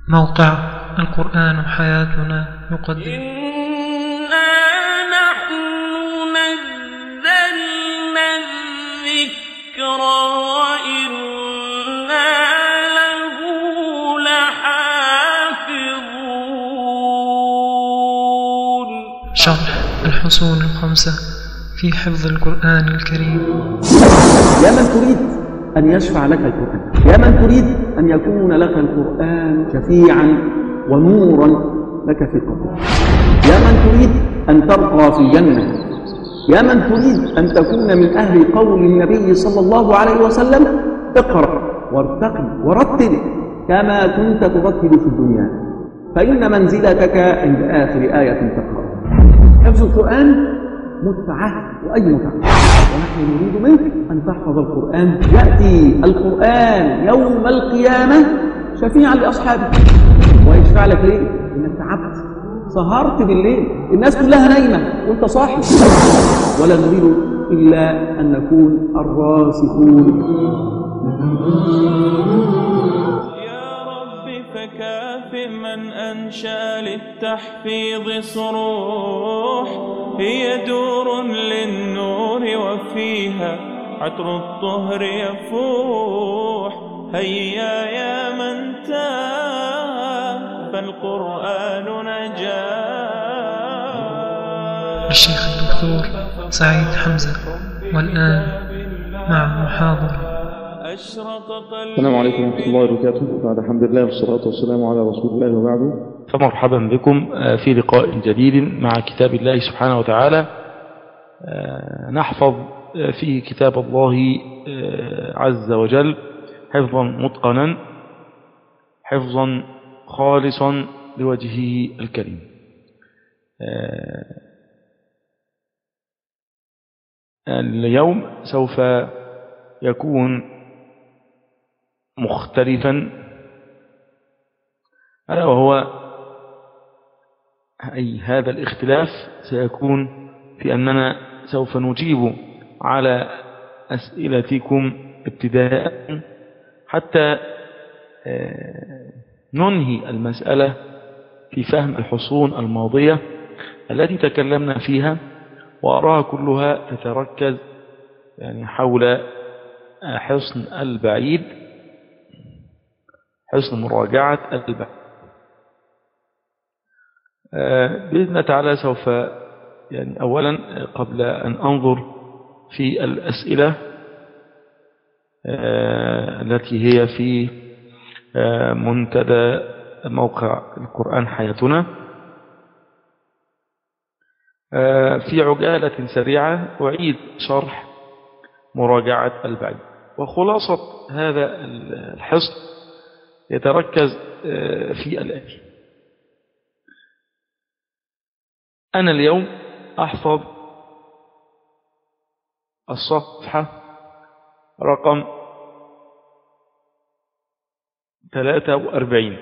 موقع القرآن حياتنا يقدم إنا نحن نزلنا الذكر وإنا له لحافظون شرح الحصول الخمسة في حفظ القرآن الكريم يا من تريد أن يشفع لك القرآن يا من تريد أن يكون لك القرآن شفيعا ونورا لك في القبر يا من تريد أن ترقى في الجنة يا من تريد أن تكون من أهل قول النبي صلى الله عليه وسلم اقرأ وارتقي ورتل كما كنت ترتل في الدنيا فإن منزلتك عند آخر آية تقرأ حفظ القرآن متعة وأي متعة ونحن نريد منك أن تحفظ القرآن يأتي القرآن يوم القيامة شفيعا لأصحابه ويشفع لك ليه؟ إنك تعبت سهرت بالليل الناس كلها نايمة وانت صاحي ولا نريد إلا أن نكون الراسخون يا رب فكاف من أنشأ للتحفيظ صروح هي دور للنور وفيها عطر الطهر يفوح هيا يا من تاه فالقرآن نجاه الشيخ الدكتور سعيد حمزة والآن مع محاضرة أشرق قلبي السلام عليكم ورحمة الله وبركاته بعد الحمد لله والصلاة والسلام على رسول الله وبعده فمرحبا بكم آه، في لقاء جديد مع كتاب الله سبحانه وتعالى آه، نحفظ آه، فيه كتاب الله آه، عز وجل حفظا متقنا حفظا خالصا لوجهه الكريم آه، اليوم سوف يكون مختلفا ألا وهو أي هذا الاختلاف سيكون في أننا سوف نجيب على أسئلتكم ابتداء حتى آه، ننهي المسألة في فهم الحصون الماضية التي تكلمنا فيها وأراها كلها تتركز يعني حول آه، حصن البعيد حصن مراجعة البعيد آه، بإذن الله تعالى سوف يعني أولا قبل أن أنظر في الأسئلة آه، التي هي في آه، منتدى موقع القرآن حياتنا آه، في عجالة سريعة أعيد شرح مراجعة البعيد وخلاصة هذا الحصن يتركز آه، في الآتي أنا اليوم أحفظ الصفحة رقم 43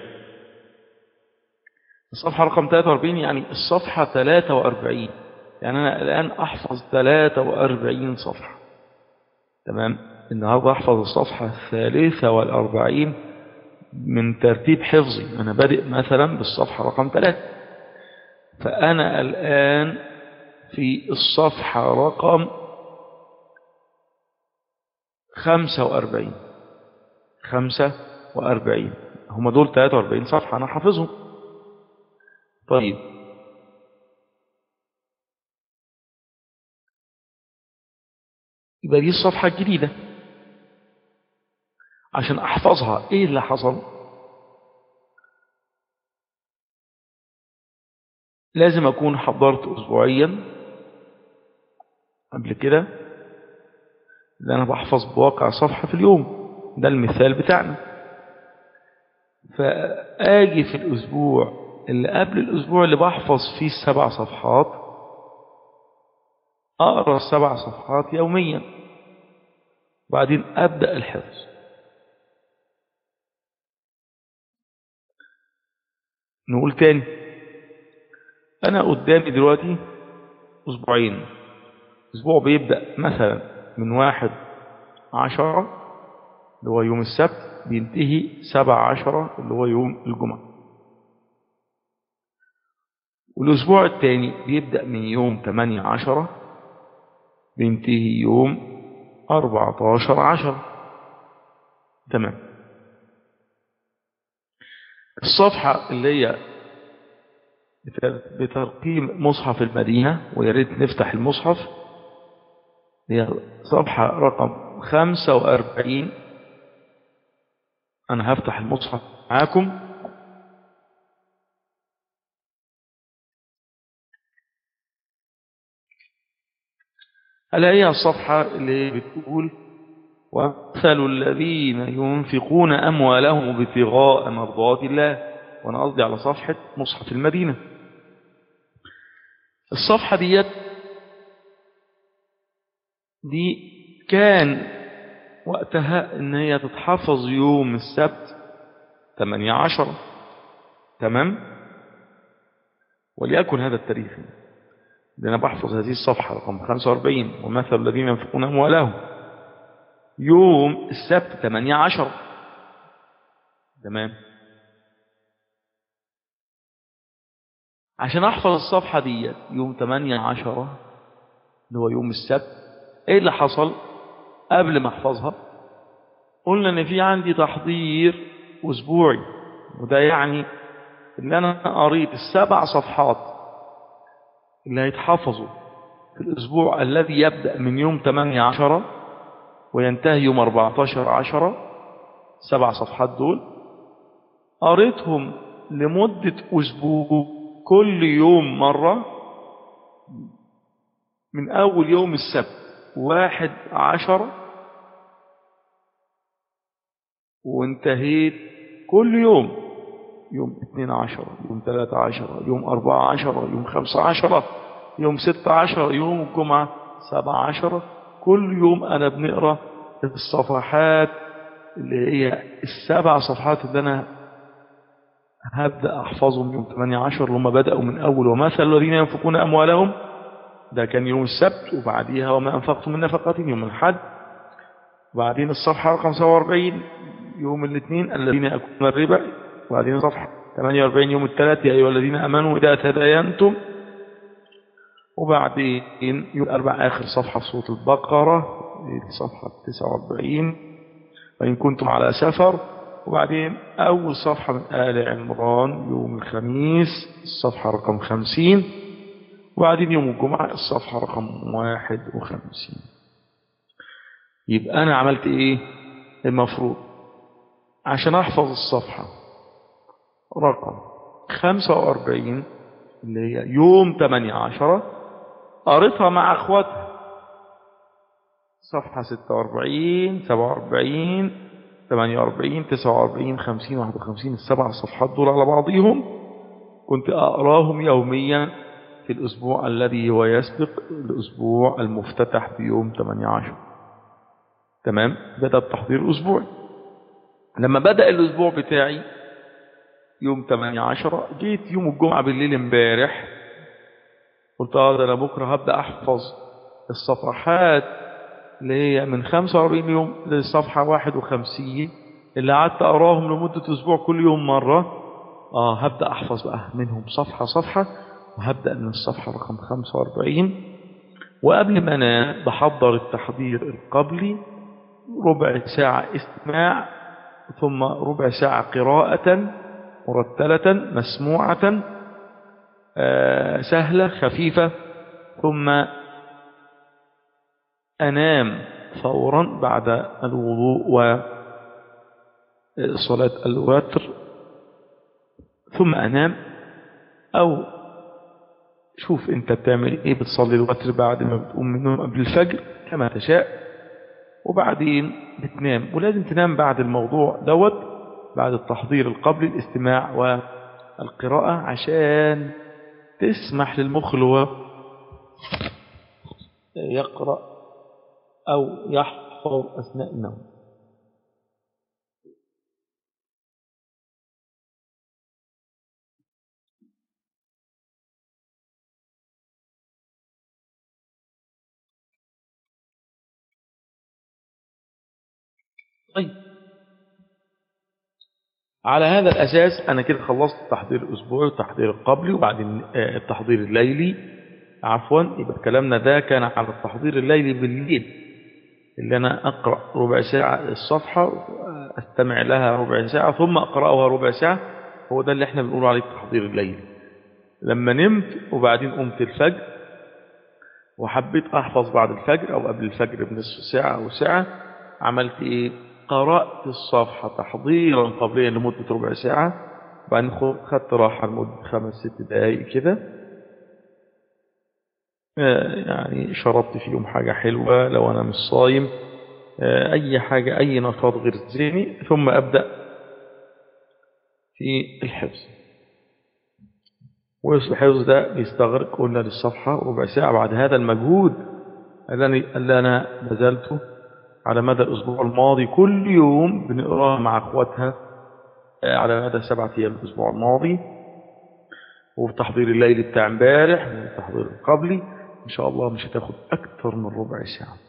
الصفحة رقم 43 يعني الصفحة 43 يعني أنا الآن أحفظ 43 صفحة تمام النهاردة أحفظ الصفحة الثالثة والأربعين من ترتيب حفظي أنا بادئ مثلا بالصفحة رقم 3 فأنا الآن في الصفحة رقم 45 45 هم دول 43 صفحة أنا حافظهم طيب يبقى دي الصفحة الجديدة عشان أحفظها إيه اللي حصل لازم أكون حضرت أسبوعيا قبل كده اللي أنا بحفظ بواقع صفحة في اليوم ده المثال بتاعنا فآجي في الأسبوع اللي قبل الأسبوع اللي بحفظ فيه السبع صفحات أقرأ السبع صفحات يوميا وبعدين أبدأ الحفظ نقول تاني أنا قدامي دلوقتي أسبوعين أسبوع بيبدأ مثلا من واحد عشرة اللي هو يوم السبت بينتهي سبع عشرة اللي هو يوم الجمعة والأسبوع الثاني بيبدأ من يوم 8 عشرة بينتهي يوم 14 عشرة تمام الصفحة اللي هي بترقيم مصحف المدينة ويا ريت نفتح المصحف هي صفحة رقم 45 أنا هفتح المصحف معاكم ألا هي الصفحة اللي بتقول ومثل الذين ينفقون أموالهم ابتغاء مرضات الله وأنا قصدي على صفحة مصحف المدينة الصفحة ديت دي كان وقتها ان هي تتحفظ يوم السبت 18 تمام وليكن هذا التاريخ اللي انا بحفظ هذه الصفحة رقم 45 ومثل الذين ينفقون اموالهم يوم السبت 18 تمام عشان احفظ الصفحة دي يوم 18 اللي هو يوم السبت ايه اللي حصل قبل ما احفظها قلنا ان في عندي تحضير اسبوعي وده يعني ان انا قريت السبع صفحات اللي هيتحفظوا في الاسبوع الذي يبدأ من يوم 8 عشرة وينتهي يوم 14 عشرة سبع صفحات دول قريتهم لمدة اسبوع كل يوم مرة من اول يوم السبت واحد عشرة وانتهيت كل يوم يوم اثنين عشرة يوم ثلاثة عشرة يوم أربعة عشرة يوم خمسة عشرة يوم ستة عشرة يوم الجمعة سبعة عشرة كل يوم أنا بنقرأ الصفحات اللي هي السبع صفحات اللي أنا هبدأ أحفظهم يوم 18 اللي هم بدأوا من أول ومثل الذين ينفقون أموالهم ده كان يوم السبت وبعديها وما أنفقتم من نفقة يوم الحد وبعدين الصفحة رقم 47 يوم الاثنين الذين يأكلون الربا وبعدين صفحة 48 يوم الثلاث يا أيها الذين أمنوا إذا تداينتم وبعدين يوم الأربع آخر صفحة في سورة البقرة الصفحة 49 وإن كنتم على سفر وبعدين أول صفحة من آل عمران يوم الخميس الصفحة رقم 50 وبعدين يوم الجمعة الصفحة رقم 51 يبقى أنا عملت إيه المفروض عشان أحفظ الصفحة رقم 45 اللي هي يوم 18 قريتها مع أخواتها صفحة 46 47 48 49 50 51 السبع صفحات دول على بعضهم كنت أقراهم يوميا في الأسبوع الذي هو يسبق الأسبوع المفتتح بيوم 18 تمام بدأ التحضير أسبوعي لما بدأ الأسبوع بتاعي يوم 18 جيت يوم الجمعة بالليل امبارح قلت اه ده انا بكره هبدأ احفظ الصفحات اللي هي من 45 يوم للصفحة 51 اللي قعدت اقراهم لمدة اسبوع كل يوم مرة اه هبدأ احفظ بقى منهم صفحة صفحة وهبدأ من الصفحة رقم 45 وقبل ما انام بحضر التحضير القبلي ربع ساعة استماع ثم ربع ساعة قراءة مرتلة مسموعة آه سهلة خفيفة ثم أنام فورا بعد الوضوء وصلاة الوتر ثم أنام أو شوف أنت بتعمل إيه بتصلي الوتر بعد ما بتقوم من النوم قبل الفجر كما تشاء وبعدين بتنام ولازم تنام بعد الموضوع دوت بعد التحضير القبلي الاستماع والقراءة عشان تسمح للمخ اللي هو يقرأ أو يحفظ أثناء النوم طيب على هذا الأساس أنا كده خلصت التحضير الأسبوعي والتحضير القبلي وبعدين آه، التحضير الليلي عفوا يبقى كلامنا ده كان على التحضير الليلي بالليل اللي أنا أقرأ ربع ساعة الصفحة أستمع لها ربع ساعة ثم أقرأها ربع ساعة هو ده اللي احنا بنقول عليه التحضير الليلي لما نمت وبعدين قمت الفجر وحبيت أحفظ بعد الفجر أو قبل الفجر بنصف ساعة أو ساعة عملت إيه قرأت الصفحة تحضيرا قبليا لمدة ربع ساعة وبعدين خ- خدت راحة لمدة خمس ست دقايق كده آه، يعني شربت فيهم حاجة حلوة لو أنا مش صايم آه، أي حاجة أي نشاط غير ذهني ثم أبدأ في الحفظ والحفظ ده بيستغرق قلنا للصفحة ربع ساعة بعد هذا المجهود الذي اللي أنا بذلته على مدى الأسبوع الماضي كل يوم بنقرأها مع أخواتها آه، على مدى سبعة أيام الأسبوع الماضي وفي تحضير الليل بتاع امبارح والتحضير القبلي إن شاء الله مش هتاخد أكتر من ربع ساعة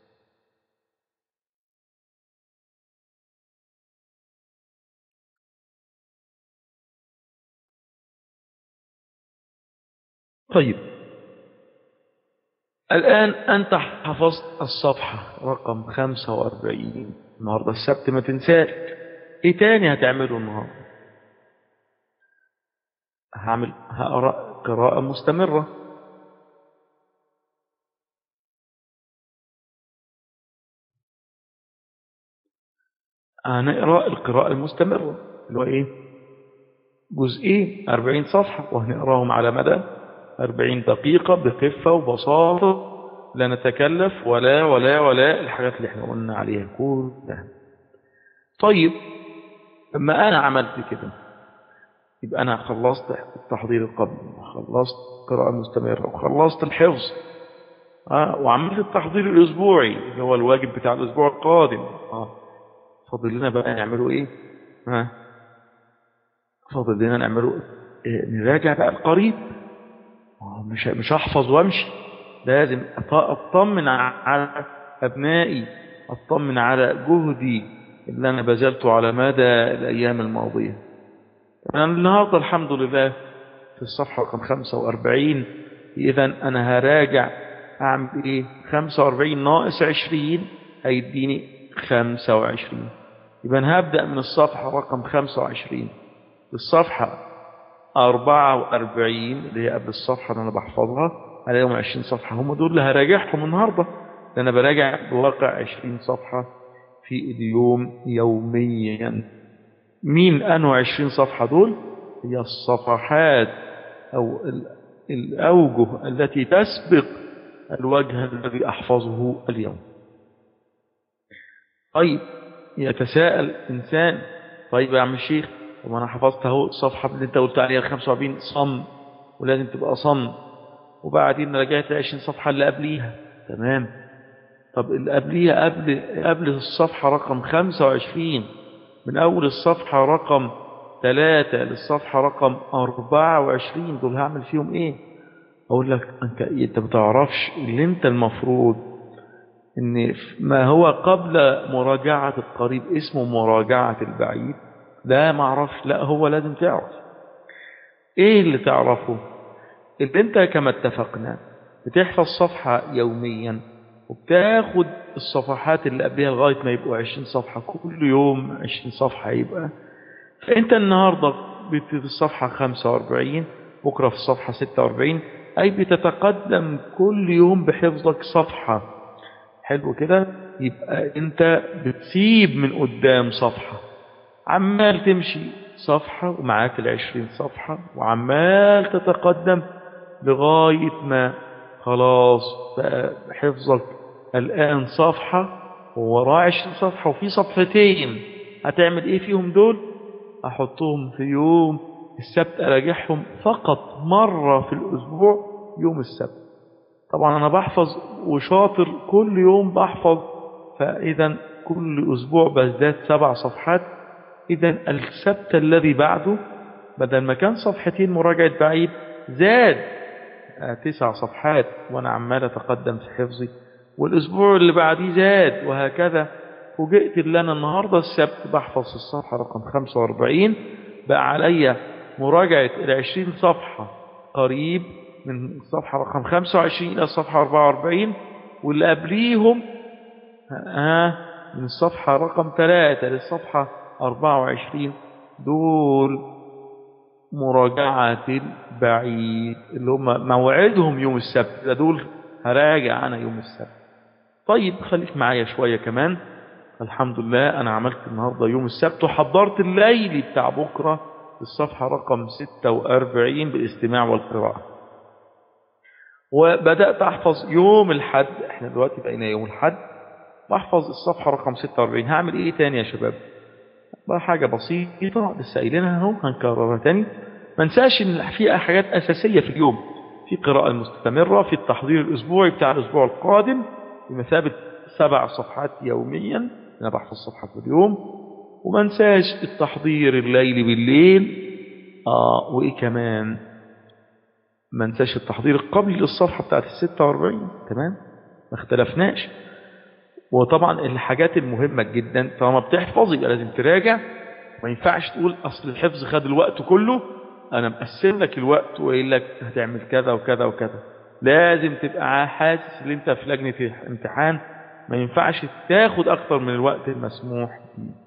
طيب الآن أنت حفظت الصفحة رقم 45 النهاردة السبت ما تنساش إيه تاني هتعمله النهاردة هعمل هقرأ قراءة مستمرة هنقرأ القراءة المستمرة اللي هو إيه جزئين 40 صفحة وهنقراهم على مدى 40 دقيقة بخفة وبساطة لا نتكلف ولا ولا ولا الحاجات اللي احنا قلنا عليها كلها طيب لما أنا عملت كده يبقى أنا خلصت التحضير القبلي وخلصت قراءة مستمرة وخلصت الحفظ آه وعملت التحضير الأسبوعي اللي هو الواجب بتاع الأسبوع القادم آه فاضل لنا بقى نعمله إيه؟ ها فاضل لنا نعمله إيه؟ نراجع بقى القريب آه مش مش هحفظ وامشي لازم أط- اطمن على ابنائي اطمن على جهدي اللي انا بذلته على مدى الايام الماضيه انا النهارده الحمد لله في الصفحه رقم 45 اذا انا هراجع اعمل ايه 45 ناقص 20 هيديني 25 يبقى انا هبدا من الصفحه رقم 25 الصفحة 44 اللي هي قبل الصفحة اللي أنا بحفظها عليهم 20 صفحة هم دول اللي هراجعهم النهاردة لأن أنا براجع بواقع 20 صفحة في اليوم يوميا مين أنه 20 صفحة دول هي الصفحات أو ال- الأوجه التي تسبق الوجه الذي أحفظه اليوم طيب يتساءل إنسان طيب يا عم الشيخ طب أنا حفظت أهو الصفحة اللي أنت قلت عليها ال 45 صم ولازم تبقى صم وبعدين رجعت ل 20 صفحة اللي قبليها تمام طب اللي قبليها قبل قبل الصفحة رقم 25 من أول الصفحة رقم 3 للصفحة رقم 24 دول هعمل فيهم إيه؟ أقول لك أنت أنت ما بتعرفش اللي أنت المفروض إن ما هو قبل مراجعة القريب اسمه مراجعة البعيد لا ما اعرفش لا هو لازم تعرف ايه اللي تعرفه اللي انت كما اتفقنا بتحفظ صفحة يوميا وبتاخد الصفحات اللي قبلها لغاية ما يبقوا 20 صفحة كل يوم 20 صفحة يبقى فانت النهاردة في الصفحة 45 بكرة في الصفحة 46 اي بتتقدم كل يوم بحفظك صفحة حلو كده يبقى انت بتسيب من قدام صفحة عمال تمشي صفحة ومعاك العشرين صفحة وعمال تتقدم لغاية ما خلاص بقى حفظك الآن صفحة ووراه عشرين صفحة وفي صفحتين هتعمل ايه فيهم دول احطهم في يوم السبت اراجعهم فقط مرة في الاسبوع يوم السبت طبعا انا بحفظ وشاطر كل يوم بحفظ فاذا كل اسبوع بزداد سبع صفحات إذا السبت الذي بعده بدل ما كان صفحتين مراجعة بعيد زاد آه، تسع صفحات وأنا عمال أتقدم في حفظي والأسبوع اللي بعديه زاد وهكذا فوجئت اللي أنا النهاردة السبت بحفظ الصفحة رقم 45 بقى عليا مراجعة العشرين صفحة قريب من الصفحة رقم 25 إلى الصفحة 44 واللي قبليهم آه من الصفحة رقم 3 للصفحة 24 دول مراجعة البعيد اللي هم موعدهم يوم السبت ده دول هراجع أنا يوم السبت طيب خليك معايا شوية كمان الحمد لله أنا عملت النهاردة يوم السبت وحضرت الليلي بتاع بكرة الصفحة رقم 46 بالاستماع والقراءة وبدأت أحفظ يوم الحد احنا دلوقتي بقينا يوم الحد بحفظ الصفحة رقم 46 هعمل ايه تاني يا شباب بقى حاجة بسيطة لسه قايلينها اهو هنكررها تاني ما ننساش ان في حاجات أساسية في اليوم في قراءة مستمرة في التحضير الأسبوعي بتاع الأسبوع القادم بمثابة سبع صفحات يوميا أنا بحفظ صفحة في اليوم وما ننساش التحضير الليلي بالليل آه وإيه كمان ما ننساش التحضير قبل للصفحة بتاعت الستة واربعين تمام ما اختلفناش وطبعا الحاجات المهمة جدا طالما بتحفظ يبقى لازم تراجع ما ينفعش تقول أصل الحفظ خد الوقت كله أنا مقسم لك الوقت وقايل لك هتعمل كذا وكذا وكذا لازم تبقى حاسس ان انت في لجنة امتحان ما ينفعش تاخد أكتر من الوقت المسموح فيه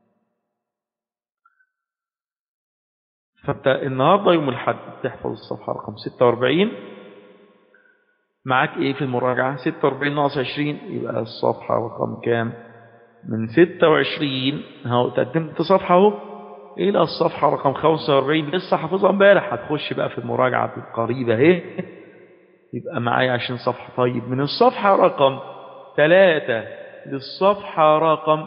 فانت النهاردة يوم الحد تحفظ الصفحة رقم 46 معاك ايه في المراجعة 46 ناقص 20 يبقى الصفحة رقم كام من 26 اهو تقدمت صفحة اهو الى الصفحة رقم 45 لسه حافظها امبارح هتخش بقى في المراجعة القريبة اهي يبقى معايا 20 صفحة طيب من الصفحة رقم 3 للصفحة رقم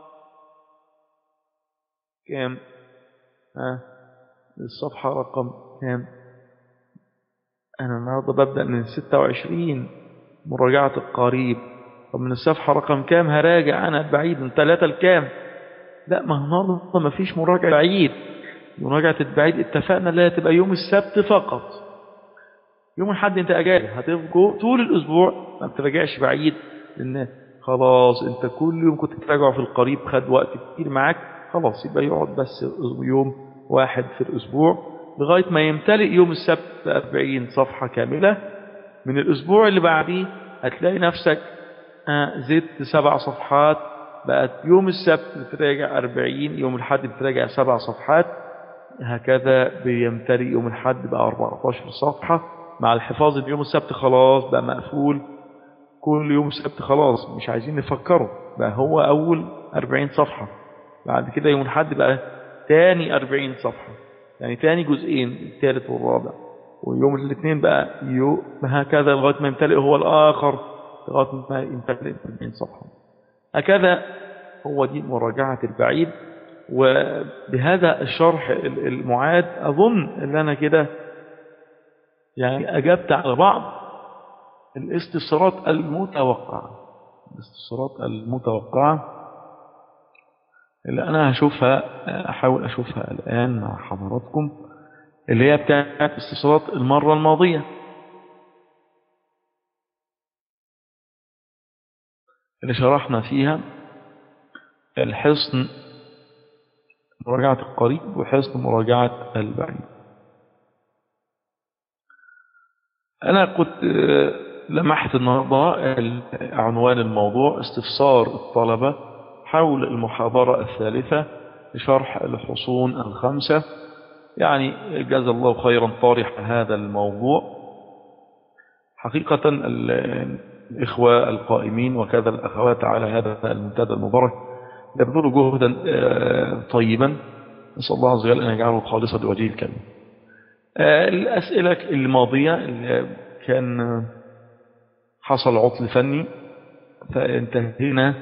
كام ها الصفحة رقم كام أنا النهاردة ببدأ من 26 مراجعة القريب طب من الصفحة رقم كام هراجع أنا بعيد من ثلاثة لكام لا ما النهاردة ما فيش مراجعة بعيد مراجعة البعيد اتفقنا لا تبقى يوم السبت فقط يوم الحد انت اجازه هتبقوا طول الاسبوع ما بتراجعش بعيد لان خلاص انت كل يوم كنت بتراجع في القريب خد وقت كتير معاك خلاص يبقى يقعد بس يوم واحد في الاسبوع لغايه ما يمتلئ يوم السبت 40 صفحه كامله من الاسبوع اللي بعديه هتلاقي نفسك زدت سبع صفحات بقت يوم السبت بتراجع 40 يوم الحد بتراجع سبع صفحات هكذا بيمتلئ يوم الحد بقى 14 صفحة مع الحفاظ ان يوم السبت خلاص بقى مقفول كل يوم السبت خلاص مش عايزين نفكره بقى هو أول 40 صفحة بعد كده يوم الحد بقى تاني 40 صفحة يعني تاني جزئين الثالث والرابع ويوم الاثنين بقى يو هكذا لغاية ما يمتلئ هو الآخر لغاية ما يمتلئ 40 صفحة هكذا هو دي مراجعة البعيد وبهذا الشرح المعاد أظن أن أنا كده يعني أجبت على بعض الاستفسارات المتوقعة الاستفسارات المتوقعة اللي أنا هشوفها أحاول أشوفها الآن مع حضراتكم اللي هي بتاعت استفسارات المرة الماضية اللي شرحنا فيها الحصن مراجعة القريب وحصن مراجعة البعيد أنا كنت لمحت النهاردة عنوان الموضوع استفسار الطلبة حول المحاضرة الثالثة لشرح الحصون الخمسة يعني جزا الله خيرا طارح هذا الموضوع حقيقة الإخوة القائمين وكذا الأخوات على هذا المنتدى المبارك يبذلوا جهدا طيبا نسأل الله عز وجل أن يجعله خالصا لوجهه الكريم الأسئلة الماضية اللي كان حصل عطل فني فانتهينا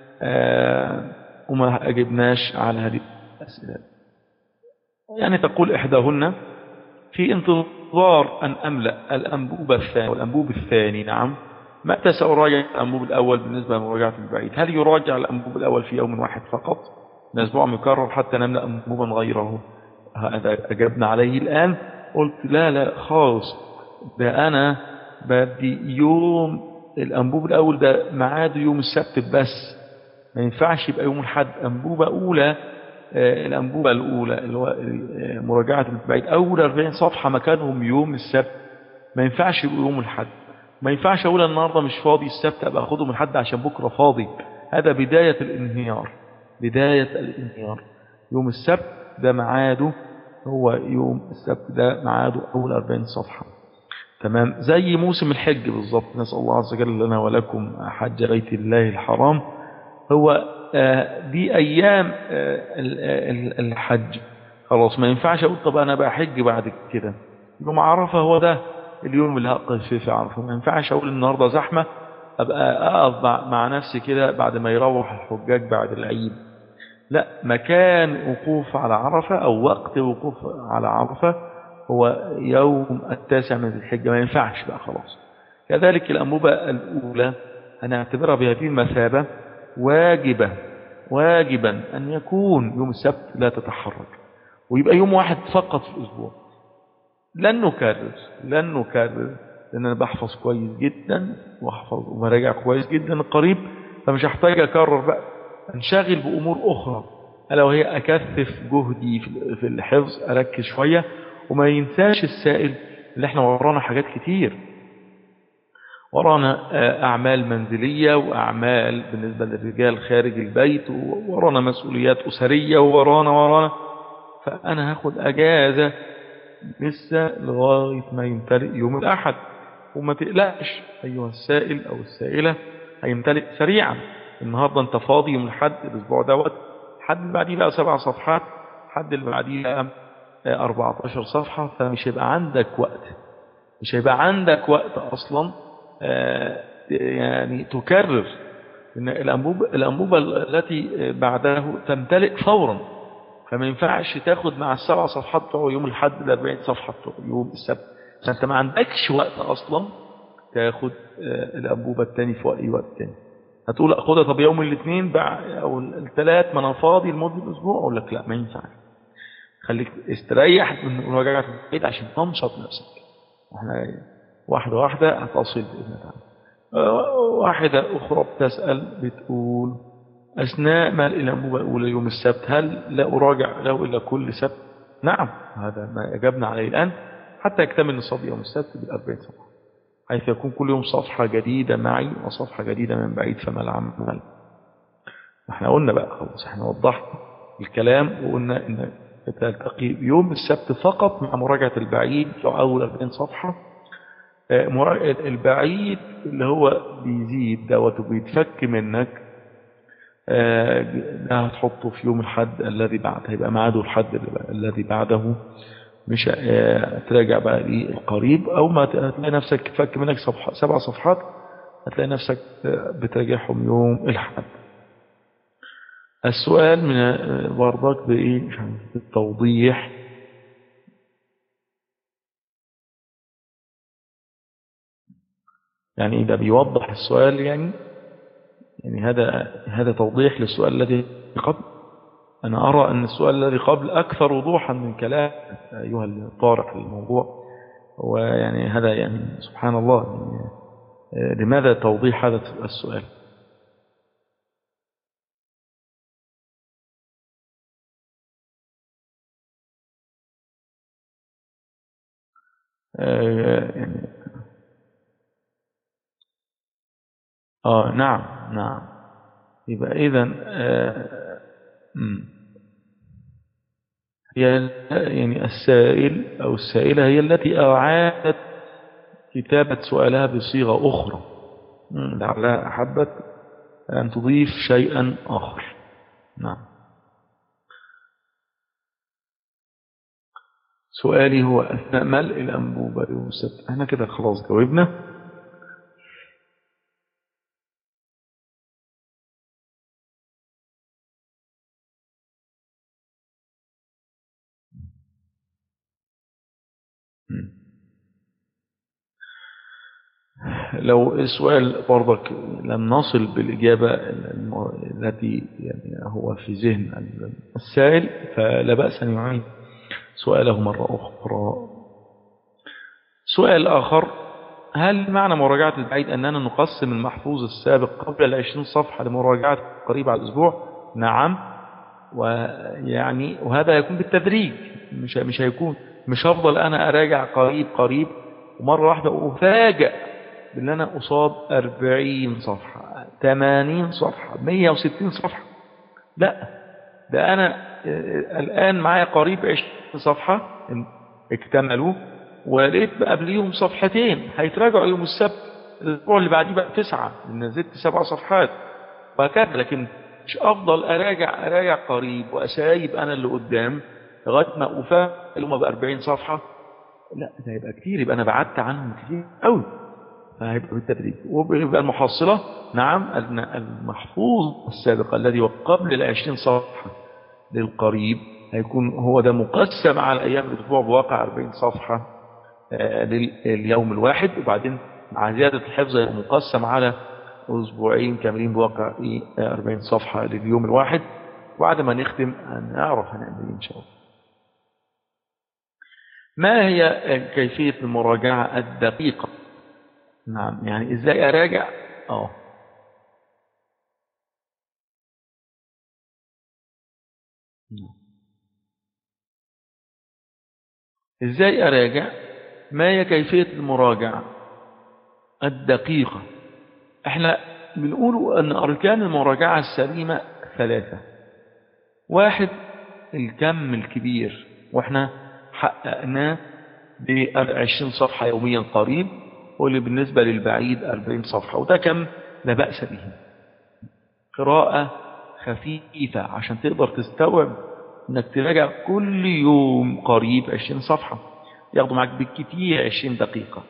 وما أجبناش على هذه الأسئلة يعني تقول إحداهن في انتظار أن أملأ الأنبوب الثاني والأنبوب الثاني نعم متى سأراجع الأنبوب الأول بالنسبة لمراجعة البعيد هل يراجع الأنبوب الأول في يوم واحد فقط الأسبوع مكرر حتى نملأ أنبوبا غيره هذا أجبنا عليه الآن قلت لا لا خالص ده أنا بدي يوم الأنبوب الأول ده معاده يوم السبت بس ما ينفعش يبقى يوم الحد أنبوبة أولى آه، الأنبوبة الأولى اللي هو آه، مراجعة البعيد أول 40 صفحة مكانهم يوم السبت ما ينفعش يبقوا يوم الحد ما ينفعش أقول النهاردة مش فاضي السبت أبقى أخدهم الحد عشان بكرة فاضي هذا بداية الانهيار بداية الانهيار يوم السبت ده ميعاده هو يوم السبت ده ميعاده أول 40 صفحة تمام زي موسم الحج بالظبط نسأل الله عز وجل لنا ولكم حج بيت الله الحرام هو آه، دي أيام آه، ال- ال- الحج خلاص ما ينفعش أقول طب أنا بحج بعد كده يوم عرفة هو ده اليوم اللي هقف فيه في عرفة ما ينفعش أقول النهاردة زحمة أبقى أقف مع- مع نفسي كده بعد ما يروح الحجاج بعد العيد لا مكان وقوف على عرفة أو وقت وقوف على عرفة هو يوم التاسع من ذي الحجة ما ينفعش بقى خلاص كذلك الأنبوبة الأولى هنعتبرها بهذه المثابة واجبة واجبا أن يكون يوم السبت لا تتحرك ويبقى يوم واحد فقط في الأسبوع لن نكرر لن نكرر لأن أنا بحفظ كويس جدا وأحفظ ومراجع كويس جدا القريب فمش هحتاج أكرر بقى انشغل بأمور أخرى ألا وهي أكثف جهدي في- في الحفظ أركز شوية وما ينساش السائل اللي احنا ورانا حاجات كتير ورانا آه، أعمال منزلية وأعمال بالنسبة للرجال خارج البيت ورانا مسؤوليات أسرية ورانا ورانا فأنا هاخد أجازة لسه لغاية ما يمتلئ يوم الأحد وما تقلقش أيها السائل أو السائلة هيمتلئ سريعا النهاردة أنت فاضي يوم الحد الأسبوع دوت حد اللي بعديه بقى سبع صفحات حد اللي بعديه بقى آه، 14 صفحة فمش هيبقى عندك وقت مش هيبقى عندك وقت أصلا آه، يعني تكرر إن الأنبوبة, الأنبوبة التي بعده تمتلئ فورا فما ينفعش تاخد مع السبع صفحات بتوع يوم الحد الأربعين صفحة بتوع يوم السبت فأنت ما عندكش وقت أصلا تاخد آه، الأنبوبة التاني في أي وقت تاني هتقول أخدها طب يوم الاثنين بع- أو الثلاث ما أنا فاضي لمدة أسبوع أقول لك لا ما ينفعش خليك استريح من مراجعة البيت عشان تنشط نفسك احنا واحدة واحدة هتصل بإذن الله آه، واحدة أخرى بتسأل بتقول أثناء ما الأنبوبة الأولى يوم السبت هل لا أراجع له إلا كل سبت نعم هذا ما أجبنا عليه الآن حتى يكتمل نصاب يوم السبت بالأربعين صفحة حيث يكون كل يوم صفحة جديدة معي وصفحة جديدة من بعيد فما العمل احنا قلنا بقى خلاص احنا وضحنا الكلام وقلنا ان تلتقي يوم السبت فقط مع مراجعة البعيد في أول 40 صفحة آه، مراجعة البعيد اللي هو بيزيد دوت وبيتفك منك آه، ده هتحطه في يوم الحد الذي بعد هيبقى ميعاده الحد اللي بقى- الذي بعده مش آه، تراجع بقى للقريب او ما ت- هتلاقي نفسك فك منك صفحة سبع صفحات هتلاقي نفسك آه، بتراجعهم يوم الحد السؤال من آه، برضك بايه مش عارف، بالتوضيح يعني ده بيوضح السؤال يعني يعني هذا هذا توضيح للسؤال الذي قبل أنا أرى أن السؤال الذي قبل أكثر وضوحا من كلام أيها الطارق للموضوع ويعني هذا يعني سبحان الله يعني آه، لماذا توضيح هذا السؤال آه، يعني آه نعم نعم يبقى إذا آه مم. هي يعني السائل أو السائلة هي التي أعادت كتابة سؤالها بصيغة أخرى مم. لعلها أحبت أن تضيف شيئا آخر نعم سؤالي هو أثناء ملء الأنبوبة يوم السبت احنا كده خلاص جاوبنا مم. لو السؤال برضك لم نصل بالإجابة الم- التي يعني هو في ذهن السائل فلا بأس أن يعيد سؤاله مرة أخرى سؤال آخر هل معنى مراجعة البعيد أننا نقسم المحفوظ السابق قبل العشرين صفحة لمراجعة قريب على الأسبوع نعم ويعني وهذا يكون بالتدريج مش مش هيكون مش هفضل أنا أراجع قريب قريب ومرة واحدة أفاجأ بأن أنا أصاب 40 صفحة 80 صفحة 160 صفحة لا ده أنا آه، الآن معايا قريب 20 صفحة اكتملوا ولقيت قبليهم صفحتين هيتراجعوا يوم السبت الاسبوع اللي بعديه بقى تسعه لان زدت سبع صفحات وهكذا لكن مش افضل اراجع اراجع قريب واسايب انا اللي قدام لغايه ما افاق اللي هم ب 40 صفحه لا ده هيبقى كتير يبقى انا بعدت عنهم كتير قوي فهيبقى بالتدريج ويبقى المحصله نعم أن المحفوظ السابق الذي هو قبل ال 20 صفحه للقريب هيكون هو ده مقسم على ايام الاسبوع بواقع 40 صفحه آه، لليوم الواحد وبعدين مع زيادة الحفظ يبقى مقسم على أسبوعين كاملين بواقع إيه، آه، 40 صفحة لليوم الواحد وبعد ما نختم هنعرف هنعمل إيه إن شاء الله ما هي آه، كيفية المراجعة الدقيقة نعم يعني إزاي أراجع آه نعم. إزاي أراجع ما هي كيفية المراجعة الدقيقة احنا بنقول أن أركان المراجعة السليمة ثلاثة واحد الكم الكبير واحنا حققناه ب 20 صفحة يوميا قريب واللي بالنسبة للبعيد 40 صفحة وده كم لا بأس به قراءة خفيفة عشان تقدر تستوعب انك تراجع كل يوم قريب 20 صفحة ياخدوا معاك بالكتير 20 دقيقة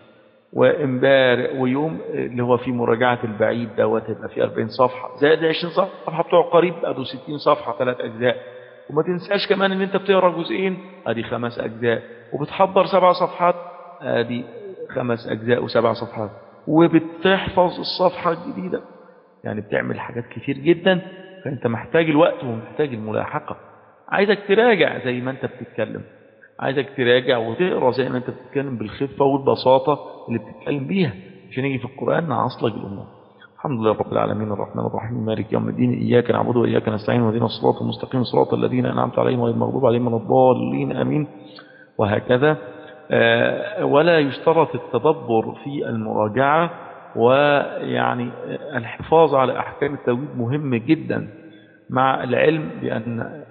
وامبارح ويوم اللي هو في مراجعة البعيد دوت هيبقى فيه 40 صفحة زائد 20 صفحة بتوع قريب ادوا 60 صفحة ثلاث اجزاء وما تنساش كمان ان انت بتقرا جزئين ادي خمس اجزاء وبتحضر سبع صفحات ادي خمس اجزاء وسبع صفحات وبتحفظ الصفحة الجديدة يعني بتعمل حاجات كتير جدا فانت محتاج الوقت ومحتاج الملاحقة عايزك تراجع زي ما انت بتتكلم عايزك تراجع وتقرا زي ما انت بتتكلم بالخفه والبساطه اللي بتتكلم بيها عشان يجي في القران نعصلك الامور الحمد لله رب العالمين الرحمن الرحيم مالك يوم الدين اياك نعبد واياك نستعين واهدنا الصراط المستقيم صراط الذين انعمت عليهم غير المغضوب عليهم ولا الضالين امين وهكذا آه، ولا يشترط التدبر في المراجعه ويعني الحفاظ على احكام التوحيد مهم جدا مع العلم بان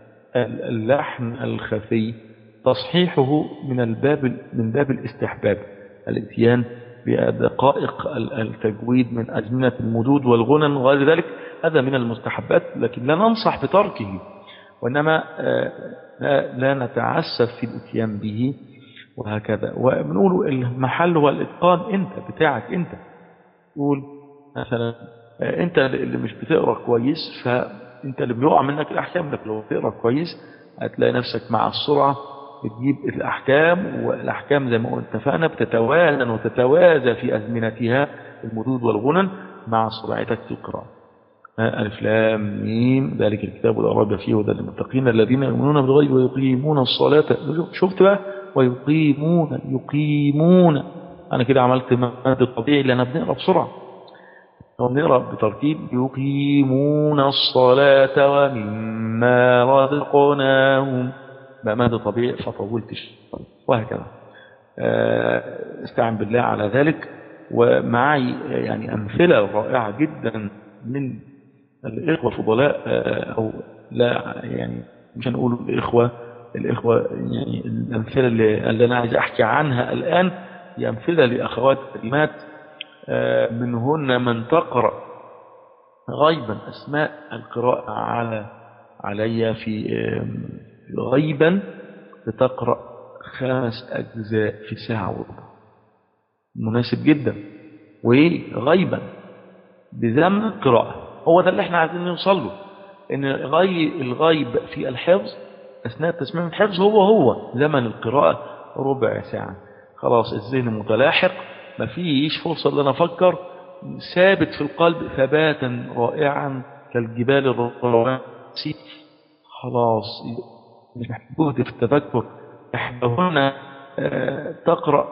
اللحن الخفي تصحيحه من الباب من باب الاستحباب الاتيان بدقائق التجويد من أزمنة المدود والغنن وغير ذلك هذا من المستحبات لكن لا ننصح بتركه وإنما آه، لا, لا نتعسف في الاتيان به وهكذا وبنقول المحل هو الإتقان أنت بتاعك أنت تقول مثلا آه، أنت اللي مش بتقرأ كويس فأنت اللي بيقع منك الأحكام لك لو بتقرأ كويس هتلاقي نفسك مع السرعة بتجيب الأحكام والأحكام زي ما اتفقنا بتتوازن وتتوازى في أزمنتها المدود والغنن مع سرعتك في القراءة ألف لام ميم ذلك الكتاب لا ريب فيه هدى للمتقين الذين يؤمنون بالغيب ويقيمون الصلاة شفت بقى ويقيمون يقيمون أنا كده عملت مادة الطبيعي اللي أنا بنقرأ بسرعة لو بنقرأ بترتيب يقيمون الصلاة ومما رزقناهم بقى مادة طبيعي فطولتش وهكذا استعن بالله على ذلك ومعي يعني أمثلة رائعة جدا من الإخوة الفضلاء أو لا يعني مش هنقول الإخوة الإخوة يعني الأمثلة اللي, اللي أنا عايز أحكي عنها الآن هي أمثلة لأخوات كلمات منهن من تقرأ غيبا أسماء القراءة على علي في غيبا بتقرأ خمس أجزاء في ساعة وربع مناسب جدا وغيبا بزمن القراءة هو ده اللي احنا عايزين نوصل له ان غي الغيب في الحفظ اثناء تسميع الحفظ هو هو زمن القراءة ربع ساعة خلاص الذهن متلاحق مفيش فرصة ان انا افكر ثابت في القلب ثباتا رائعا كالجبال الرواسي خلاص مش محتاج جهد في التفكر احداهن تقرأ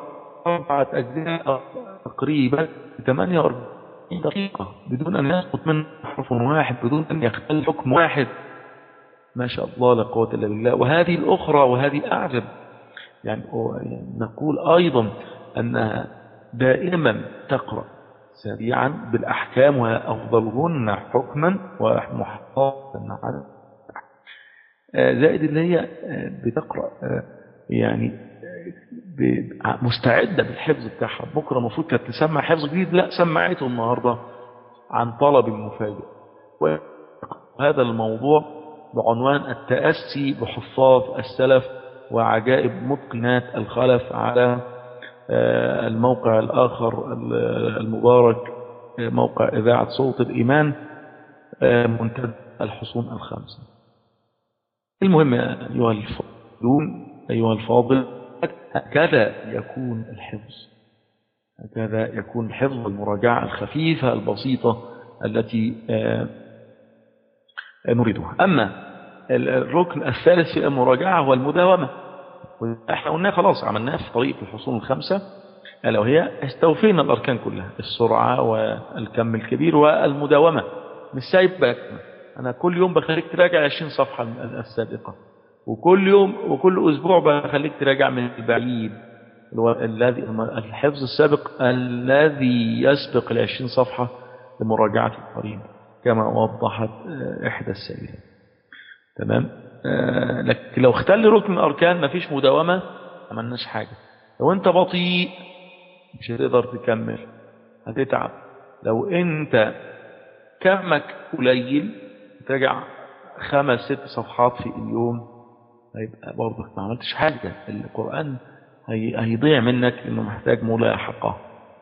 أربعة أجزاء تقريبا 48 دقيقة بدون أن يسقط منه حرف واحد بدون أن يختل حكم واحد ما شاء الله لا قوة إلا بالله وهذه الأخرى وهذه أعجب يعني نقول أيضا أنها دائما تقرأ سريعا بالأحكام وأفضلهن حكما ومحافظا على زائد اللي هي بتقرأ يعني مستعدة بالحفظ بتاعها بكرة المفروض كانت تسمع حفظ جديد لا سمعته النهاردة عن طلب المفاجئ وهذا الموضوع بعنوان التأسي بحفاظ السلف وعجائب متقنات الخلف على الموقع الآخر المبارك موقع إذاعة صوت الإيمان منتدى الحصون الخمسة المهم أيها الفاضلون أيها الفاضل هكذا يكون الحفظ هكذا يكون الحفظ المراجعة الخفيفة البسيطة التي نريدها أما الركن الثالث في المراجعة هو المداومة احنا قلنا خلاص عملناه في طريق الحصول الخمسة ألا وهي استوفينا الأركان كلها السرعة والكم الكبير والمداومة مش سايب بالك أنا كل يوم بخليك تراجع 20 صفحة السابقة وكل يوم وكل أسبوع بخليك تراجع من البعيد الذي الحفظ السابق الذي يسبق العشرين صفحة لمراجعة القريب كما وضحت إحدى السائلين تمام آه لكن لو اختل ركن من الأركان مفيش مداومة ما عملناش حاجة لو أنت بطيء مش هتقدر تكمل هتتعب لو أنت كمك قليل تراجع خمس ست صفحات في اليوم هيبقى برضك ما عملتش حاجة القرآن هي هيضيع منك لأنه محتاج ملاحقة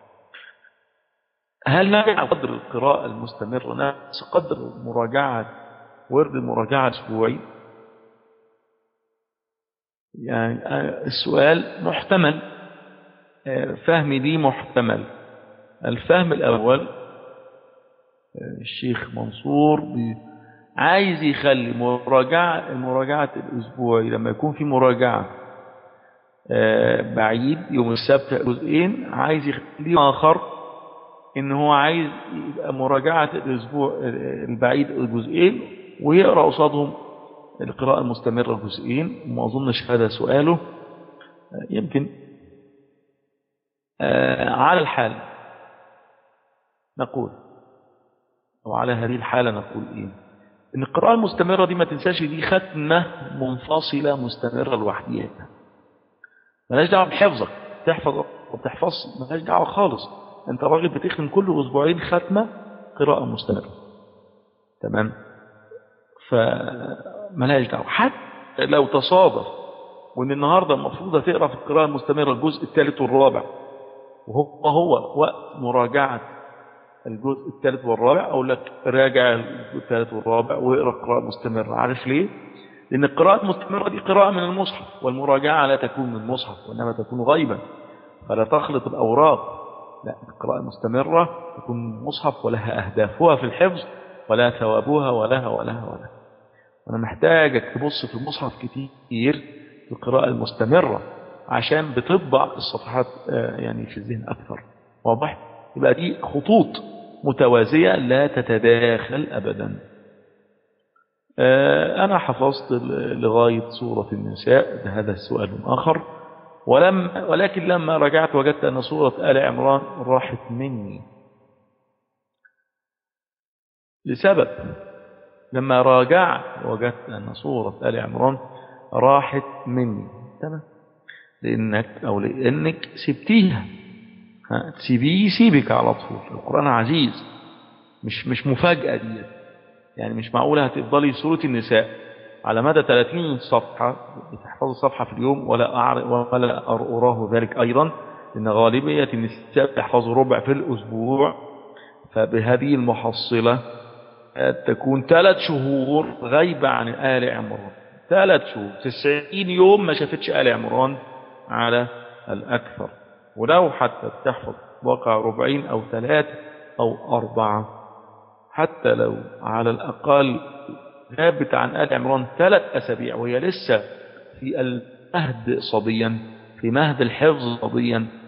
هل نجع قدر القراءة المستمرة نفس قدر مراجعة ورد المراجعة الأسبوعي يعني السؤال محتمل فهمي دي محتمل الفهم الأول الشيخ منصور عايز يخلي مراجعة مراجعة الأسبوعي لما يكون في مراجعة بعيد يوم السبت جزئين عايز يخليه آخر إن هو عايز يبقى مراجعة الأسبوع البعيد جزئين ويقرأ قصادهم القراءة المستمرة جزئين وما أظنش هذا سؤاله يمكن على الحال نقول أو على هذه الحالة نقول إيه إن القراءة المستمرة دي ما تنساش دي ختمة منفصلة مستمرة لوحديها ملاش دعوة بحفظك تحفظ أو تحفظ ملاش دعوة خالص أنت راجل بتختم كل أسبوعين ختمة قراءة مستمرة تمام فملاش دعوة حتى لو تصادف وإن النهاردة المفروض هتقرأ في القراءة المستمرة الجزء الثالث والرابع وهو هو وقت مراجعة الجزء الثالث والرابع أقول لك راجع الجزء الثالث والرابع واقرأ قراءة مستمرة عارف ليه؟ لأن القراءة المستمرة دي قراءة من المصحف والمراجعة لا تكون من المصحف وإنما تكون غيبا فلا تخلط الأوراق لا القراءة المستمرة تكون من المصحف ولها أهدافها في الحفظ ولا ثوابها ولها ولها ولها وأنا محتاجك تبص في المصحف كتير في القراءة المستمرة عشان بتطبع الصفحات يعني في الذهن أكثر واضح؟ يبقى دي خطوط متوازية لا تتداخل أبدا أنا حفظت لغاية سورة النساء هذا السؤال آخر ولم ولكن لما رجعت وجدت أن سورة آل عمران راحت مني لسبب لما راجعت وجدت أن سورة آل عمران راحت مني تمام لأنك أو لأنك سبتيها تسيبيه يسيبك على طول القرآن عزيز مش مش مفاجأة دي يعني مش معقولة هتفضلي سورة النساء على مدى 30 صفحة بتحفظ صفحة في اليوم ولا أعرف ولا أراه ذلك أيضا لأن غالبية النساء تحفظ ربع في الأسبوع فبهذه المحصلة تكون ثلاث شهور غايبة عن آل عمران ثلاث شهور 90 يوم ما شافتش آل عمران على الأكثر ولو حتى تحفظ واقع ربعين أو ثلاثة أو أربعة حتى لو على الأقل غابت عن آل عمران ثلاث أسابيع وهي لسه في المهد صبيا في مهد الحفظ صبيا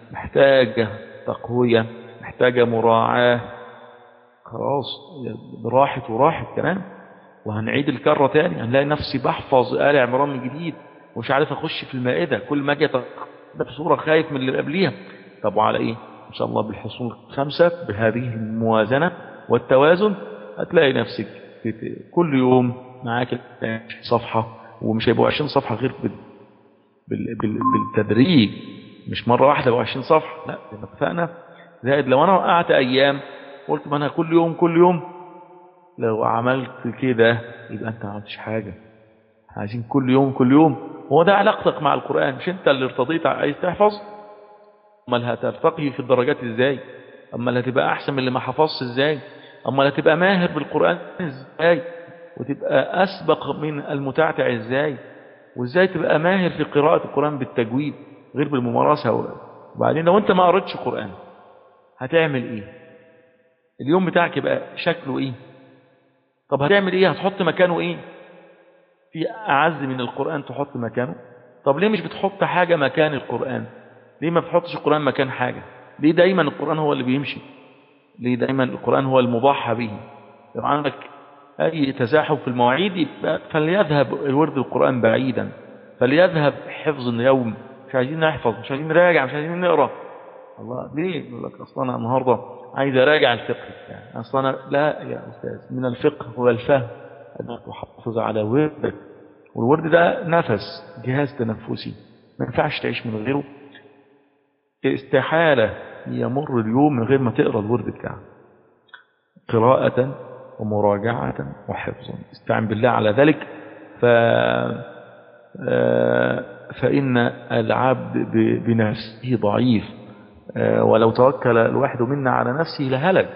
محتاجة تقوية محتاجة مراعاة خلاص راحت وراحت كمان وهنعيد الكرة تاني هنلاقي نفسي بحفظ آل عمران من جديد ومش عارف أخش في المائدة كل ما أجي ده بصورة خايف من اللي قبليها طب وعلى إيه إن شاء الله بالحصول الخمسة بهذه الموازنة والتوازن هتلاقي نفسك كل يوم معاك صفحة ومش هيبقوا 20 صفحة غير بال... بال... بال... بالتدريج مش مرة واحدة و 20 صفحة لا اتفقنا زائد لو أنا وقعت أيام قلت ما أنا كل يوم كل يوم لو عملت كده يبقى أنت ما عملتش حاجة عايزين كل يوم كل يوم هو ده علاقتك مع القرآن مش أنت اللي ارتضيت عايز تحفظ أمال هترتقي في الدرجات إزاي أمال هتبقى أحسن من اللي ما حفظش إزاي أمال هتبقى ماهر بالقرآن إزاي وتبقى أسبق من المتعتع إزاي وإزاي تبقى ماهر في قراءة القرآن بالتجويد غير بالممارسة وبعدين لو أنت ما قريتش قرآن هتعمل إيه اليوم بتاعك يبقى شكله إيه طب هتعمل إيه هتحط مكانه إيه في أعز من القرآن تحط مكانه طب ليه مش بتحط حاجة مكان القرآن ليه ما بتحطش القرآن مكان حاجة ليه دايما القرآن هو اللي بيمشي ليه دايما القرآن هو المضحى به لو عندك أي تزاحم في المواعيد فليذهب الورد القرآن بعيدا فليذهب حفظ اليوم مش عايزين نحفظ مش عايزين نراجع مش عايزين نقرأ الله ليه يقول لك أصلا أنا النهاردة عايز أراجع الفقه يعني أصلا لا يا أستاذ من الفقه هو الفهم أنك تحافظ على وردك والورد ده نفس جهاز تنفسي ما ينفعش تعيش من غيره استحالة يمر اليوم من غير ما تقرأ الورد بتاعك قراءة ومراجعة وحفظا استعن بالله على ذلك ف فإن العبد بنفسه ضعيف ولو توكل الواحد منا على نفسه لهلك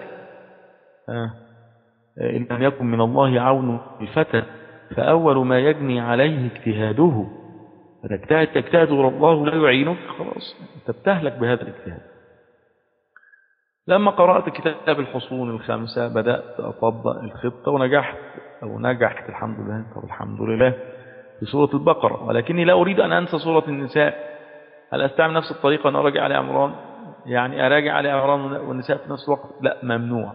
إن لم يكن من الله عون الفتى فأول ما يجني عليه اجتهاده فتجتهد تجتهد والله لا يعينك خلاص انت بتهلك بهذا الاجتهاد لما قرأت كتاب الحصون الخمسة بدأت أطبق الخطة ونجحت أو نجحت الحمد لله طب الحمد لله في سورة البقرة ولكني لا أريد أن أنسى سورة النساء هل أستعمل نفس الطريقة أن أراجع على عمران يعني أراجع على عمران والنساء في نفس الوقت لا ممنوع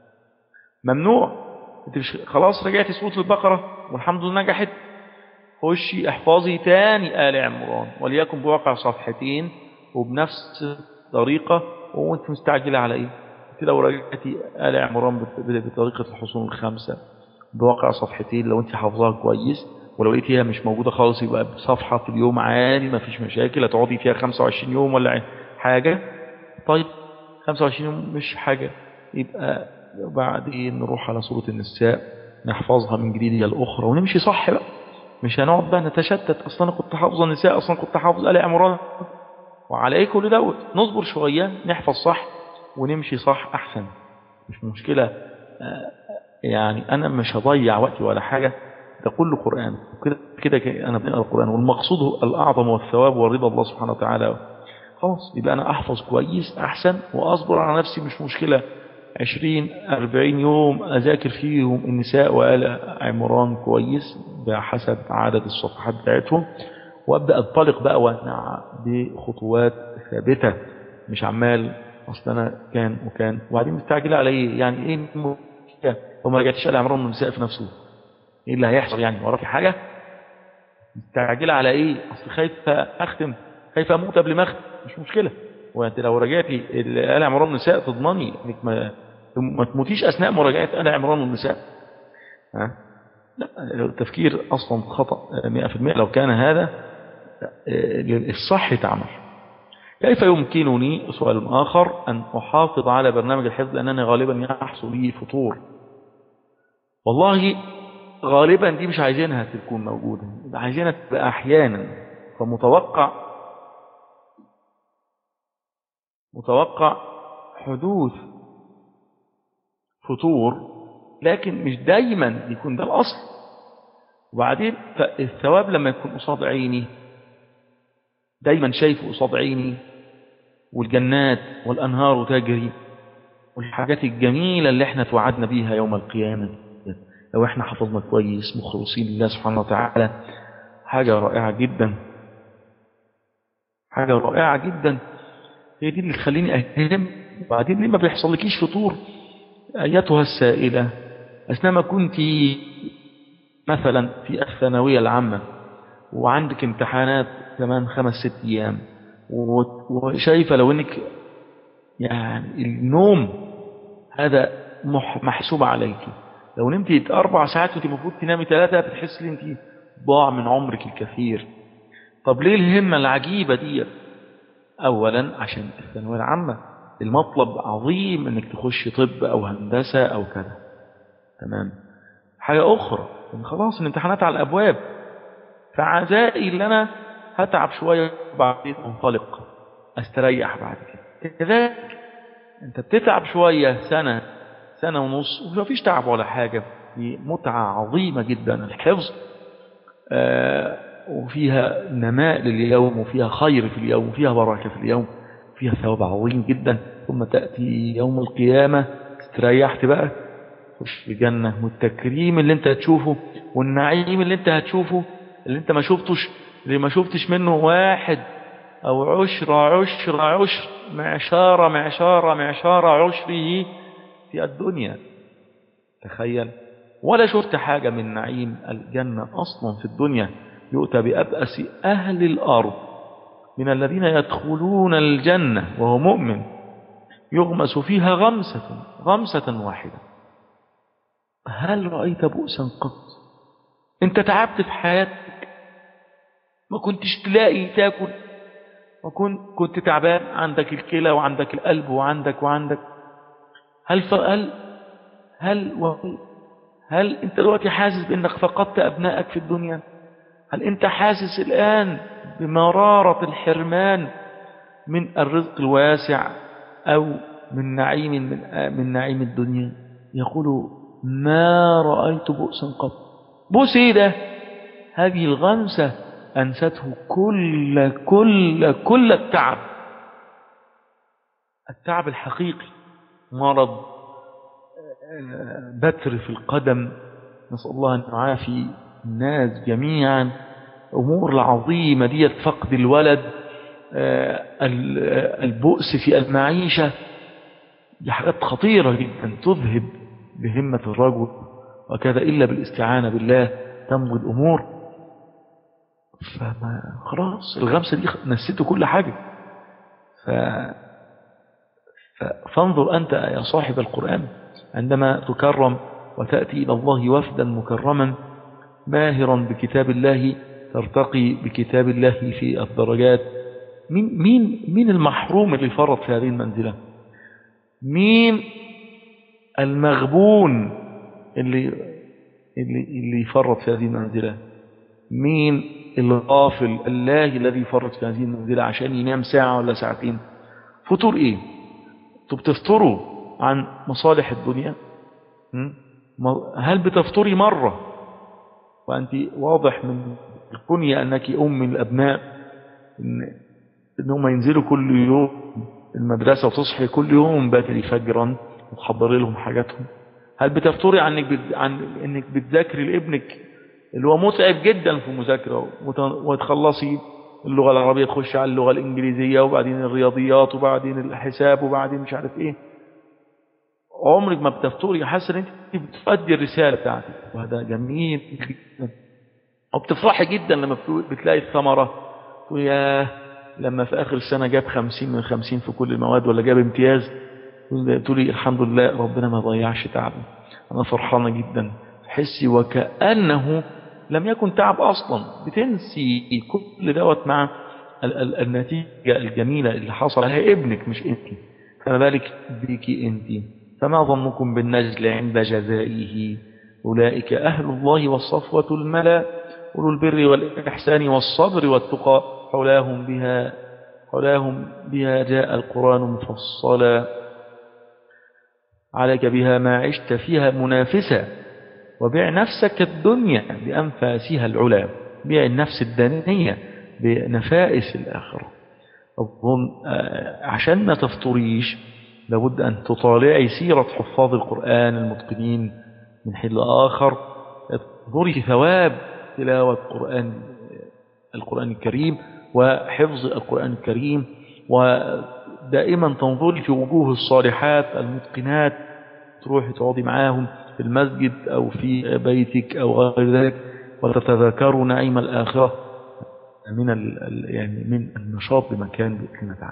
ممنوع انت مش خلاص رجعت سورة البقرة والحمد لله نجحت خشي احفظي تاني آل عمران وليكن بواقع صفحتين وبنفس الطريقة وانت مستعجلة على ايه انت لو رجعتي آل عمران بطريقة الحصون الخمسة بواقع صفحتين لو انت حافظاها كويس ولو لقيتيها مش موجودة خالص يبقى بصفحة في اليوم عادي ما فيش مشاكل هتقعدي فيها 25 يوم ولا حاجة طيب 25 يوم مش حاجة يبقى بعدين نروح على سورة النساء نحفظها من جديد إلى الأخرى ونمشي صح بقى مش هنقعد بقى نتشتت أصلا كنت حافظ النساء أصلا كنت حافظ آل عمران وعلى إيه كل دوت نصبر شوية نحفظ صح ونمشي صح أحسن مش مشكلة يعني أنا مش هضيع وقتي ولا حاجة ده كله قرآن كده كده أنا بنقرأ القرآن والمقصود الأعظم والثواب والرضا الله سبحانه وتعالى خلاص يبقى أنا أحفظ كويس أحسن وأصبر على نفسي مش مشكلة عشرين أربعين يوم أذاكر فيهم النساء وآل عمران كويس بحسب عدد الصفحات بتاعتهم وأبدأ أنطلق بقى وأنا بخطوات ثابتة مش عمال أصل أنا كان وكان وبعدين مستعجل على إيه يعني إيه المشكلة لو ما رجعتش آل عمران النساء في نفسه إيه اللي هيحصل يعني وراكي حاجة مستعجلة على إيه أصل خايفة أختم خايفة أموت قبل ما أختم مش مشكلة وانت لو رجعتي آل عمران النساء تضمني انك ما ما تموتيش اثناء مراجعه آل عمران والنساء ها لا التفكير اصلا خطا 100% لو كان هذا الصح تعمل كيف يمكنني سؤال اخر ان احافظ على برنامج الحفظ لانني غالبا يحصل لي فطور والله غالبا دي مش عايزينها تكون موجوده عايزينها تبقى احيانا فمتوقع متوقع حدوث فطور لكن مش دايما يكون ده الأصل وبعدين الثواب لما يكون قصاد عيني دايما شايفه قصاد عيني والجنات والأنهار تجري والحاجات الجميلة اللي احنا توعدنا بيها يوم القيامة لو احنا حفظنا كويس مخلصين لله سبحانه وتعالى حاجة رائعة جدا حاجة رائعة جدا هي دي اللي تخليني أهم وبعدين ليه ما بيحصلكيش فطور أيتها السائلة أثناء ما كنت مثلا في الثانوية العامة وعندك امتحانات كمان خمس ست أيام و- وشايفة لو إنك يعني النوم هذا مح- محسوب عليك لو نمتي أربع ساعات وأنت المفروض تنامي ثلاثة بتحس إن أنت ضاع من عمرك الكثير طب ليه الهمة العجيبة دي أولا عشان الثانوية العامة المطلب عظيم إنك تخش طب أو هندسة أو كذا تمام حاجة أخرى إن خلاص الامتحانات على الأبواب فعزائي اللي أنا هتعب شوية وبعدين أنطلق أستريح بعد كده كذلك أنت بتتعب شوية سنة سنة ونص ومفيش تعب ولا حاجة في متعة عظيمة جدا الحفظ آه، وفيها نماء لليوم وفيها خير في اليوم وفيها بركة في اليوم فيها ثواب عظيم جدا ثم تأتي يوم القيامة استريحت بقى تخش في الجنة والتكريم اللي انت هتشوفه والنعيم اللي انت هتشوفه اللي انت ما شفتش اللي ما شفتش منه واحد او عشر عشر عشر معشار معشار معشار عشره في الدنيا تخيل ولا شفت حاجة من نعيم الجنة أصلا في الدنيا يؤتى بأبأس أهل الأرض من الذين يدخلون الجنة وهو مؤمن يغمس فيها غمسة غمسة واحدة هل رأيت بؤسا قط انت تعبت في حياتك ما كنتش تلاقي تاكل ما كنت كنت تعبان عندك الكلى وعندك القلب وعندك وعندك هل ف... هل هل و... هل انت دلوقتي حاسس بانك فقدت ابنائك في الدنيا هل انت حاسس الان بمرارة الحرمان من الرزق الواسع او من نعيم من, من نعيم الدنيا يقول ما رأيت بؤسا قط بؤس ايه ده هذه الغمسة أنسته كل كل كل التعب التعب الحقيقي مرض بتر في القدم نسأل الله أن يعافي الناس جميعا أمور العظيمة دي فقد الولد البؤس في المعيشة دي حاجات خطيرة جدا تذهب بهمة الرجل وكذا إلا بالاستعانة بالله تمضي الأمور فما خلاص الغمسة دي نسيته كل حاجة ف... ف... فانظر أنت يا صاحب القرآن عندما تكرم وتأتي إلى الله وفدا مكرما باهرا بكتاب الله ترتقي بكتاب الله في الدرجات مين, مين, مين المحروم اللي فرط في هذه المنزلة مين المغبون اللي اللي اللي يفرط في هذه المنزلة مين الغافل الله الذي يفرط في هذه المنزلة عشان ينام ساعة ولا ساعتين فطور ايه انتوا بتفطروا عن مصالح الدنيا هل بتفطري مرة وأنت واضح من الكنية أنك أم الأبناء إن إنهم ينزلوا كل يوم المدرسة وتصحي كل يوم بدري فجرا وتحضري لهم حاجاتهم هل بتفطري عن انك, بت... عن انك بتذاكري لابنك اللي هو متعب جدا في المذاكرة وت... وتخلصي اللغة العربية تخش على اللغة الإنجليزية وبعدين الرياضيات وبعدين الحساب وبعدين مش عارف ايه عمرك ما بتفطري حاسه ان انت بتؤدي الرسالة بتاعتك وهذا جميل جدا وبتفرحي جدا لما بتلاقي الثمرة ويا لما في آخر السنة جاب خمسين من خمسين في كل المواد ولا جاب امتياز تقولي الحمد لله ربنا ما ضيعش تعبه أنا فرحانة جدا حسي وكأنه لم يكن تعب أصلا بتنسي كل دوت مع ال ال النتيجة الجميلة اللي حصل هي ابنك مش انت فما بالك بيكي انت فما ظنكم بالنجل عند جزائه أولئك أهل الله والصفوة الملا أولو البر والإحسان والصبر والتقى حولاهم بها حولاهم بها جاء القرآن مفصلا عليك بها ما عشت فيها منافسا وبيع نفسك الدنيا بأنفاسها العلا بيع النفس الدنية بنفائس الآخرة أظن عشان ما تفطريش لابد أن تطالعي سيرة حفاظ القرآن المتقنين من حين آخر انظري ثواب تلاوة القرآن القرآن الكريم وحفظ القرآن الكريم ودائما تنظري في وجوه الصالحات المتقنات تروحي تقعدي معاهم في المسجد أو في بيتك أو غير ذلك وتتذكروا نعيم الآخرة من ال ال- يعني من النشاط بمكان بإذن تعالى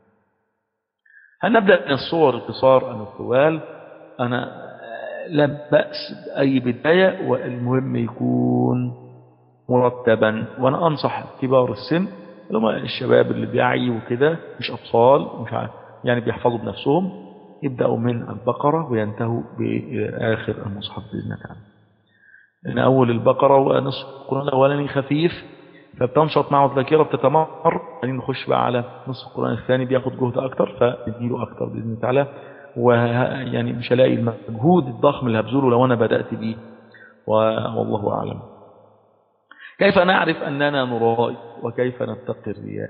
هنبدأ من الصور القصار أم الطوال أنا لا بأس بأي بداية والمهم يكون مرتبا وأنا أنصح كبار السن اللي هم الشباب اللي بيعي وكده مش أطفال مش عارف يعني بيحفظوا بنفسهم يبدأوا من البقرة وينتهوا بآخر المصحف بإذن الله تعالى لأن أول البقرة ونصف القرآن الأولاني خفيف فبتنشط معه الذاكرة بتتمر بعدين نخش بقى على نصف القرآن الثاني بياخد جهد أكتر فنديله أكتر بإذن الله تعالى ويعني مش هلاقي المجهود الضخم اللي هبذله لو أنا بدأت بيه و- والله أعلم كيف نعرف أننا نرائي وكيف نتقي الرياء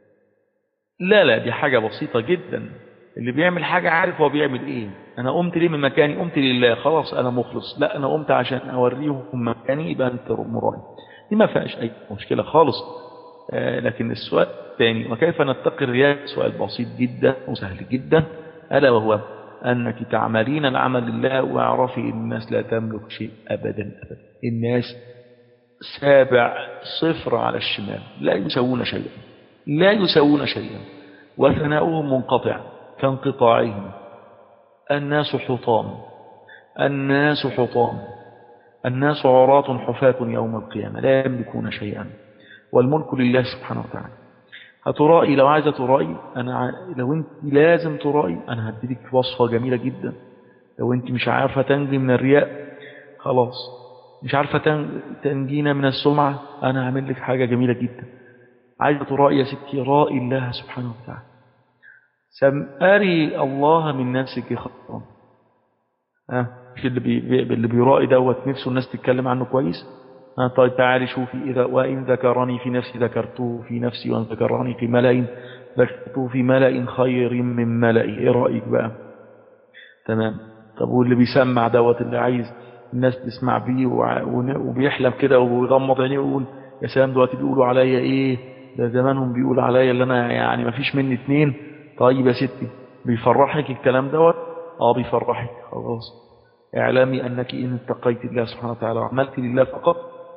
لا لا دي حاجة بسيطة جدا اللي بيعمل حاجة عارف هو بيعمل ايه انا قمت ليه من مكاني قمت لله خلاص انا مخلص لا انا قمت عشان اوريهم مكاني يبقى انت مرائي دي ما فيهاش اي مشكلة خالص آه لكن السؤال الثاني وكيف نتقي الرياء سؤال بسيط جدا وسهل جدا الا وهو انك تعملين العمل لله واعرفي ان الناس لا تملك شيء ابدا ابدا الناس سابع صفر على الشمال لا يسوون شيئا لا يسوون شيئا وثناؤهم منقطع كانقطاعهم الناس حطام الناس حطام الناس عراة حفاة يوم القيامة لا يملكون شيئا والملك لله سبحانه وتعالى هترائي لو عايزة ترائي أنا ع- لو أنت لازم ترائي أنا هديلك وصفة جميلة جدا لو أنت مش عارفة تنجي من الرياء خلاص مش عارفة تن- تنجينا من السمعة أنا هعمل لك حاجة جميلة جدا عايزة ترائي يا ستي رائي الله سبحانه وتعالى سم أري الله من نفسك خيرا ها مش اللي بي بي- اللي بيرائي دوت نفسه الناس تتكلم عنه كويس ها طيب تعالي شوفي إذا وإن ذكرني في نفسي ذكرته في نفسي وإن ذكرني في ملأ ذكرته في ملأ خير من ملئي إيه رأيك بقى تمام طب واللي بيسمع دوت اللي عايز الناس تسمع بيه وع- ون- وبيحلم كده ويغمض عينيه ويقول يا سلام دلوقتي بيقولوا عليا ايه ده زمانهم بيقولوا عليا اللي انا يعني ما فيش مني اتنين طيب يا ستي بيفرحك الكلام دوت اه بيفرحك خلاص اعلامي انك ان اتقيت الله سبحانه وتعالى وعملت لله فقط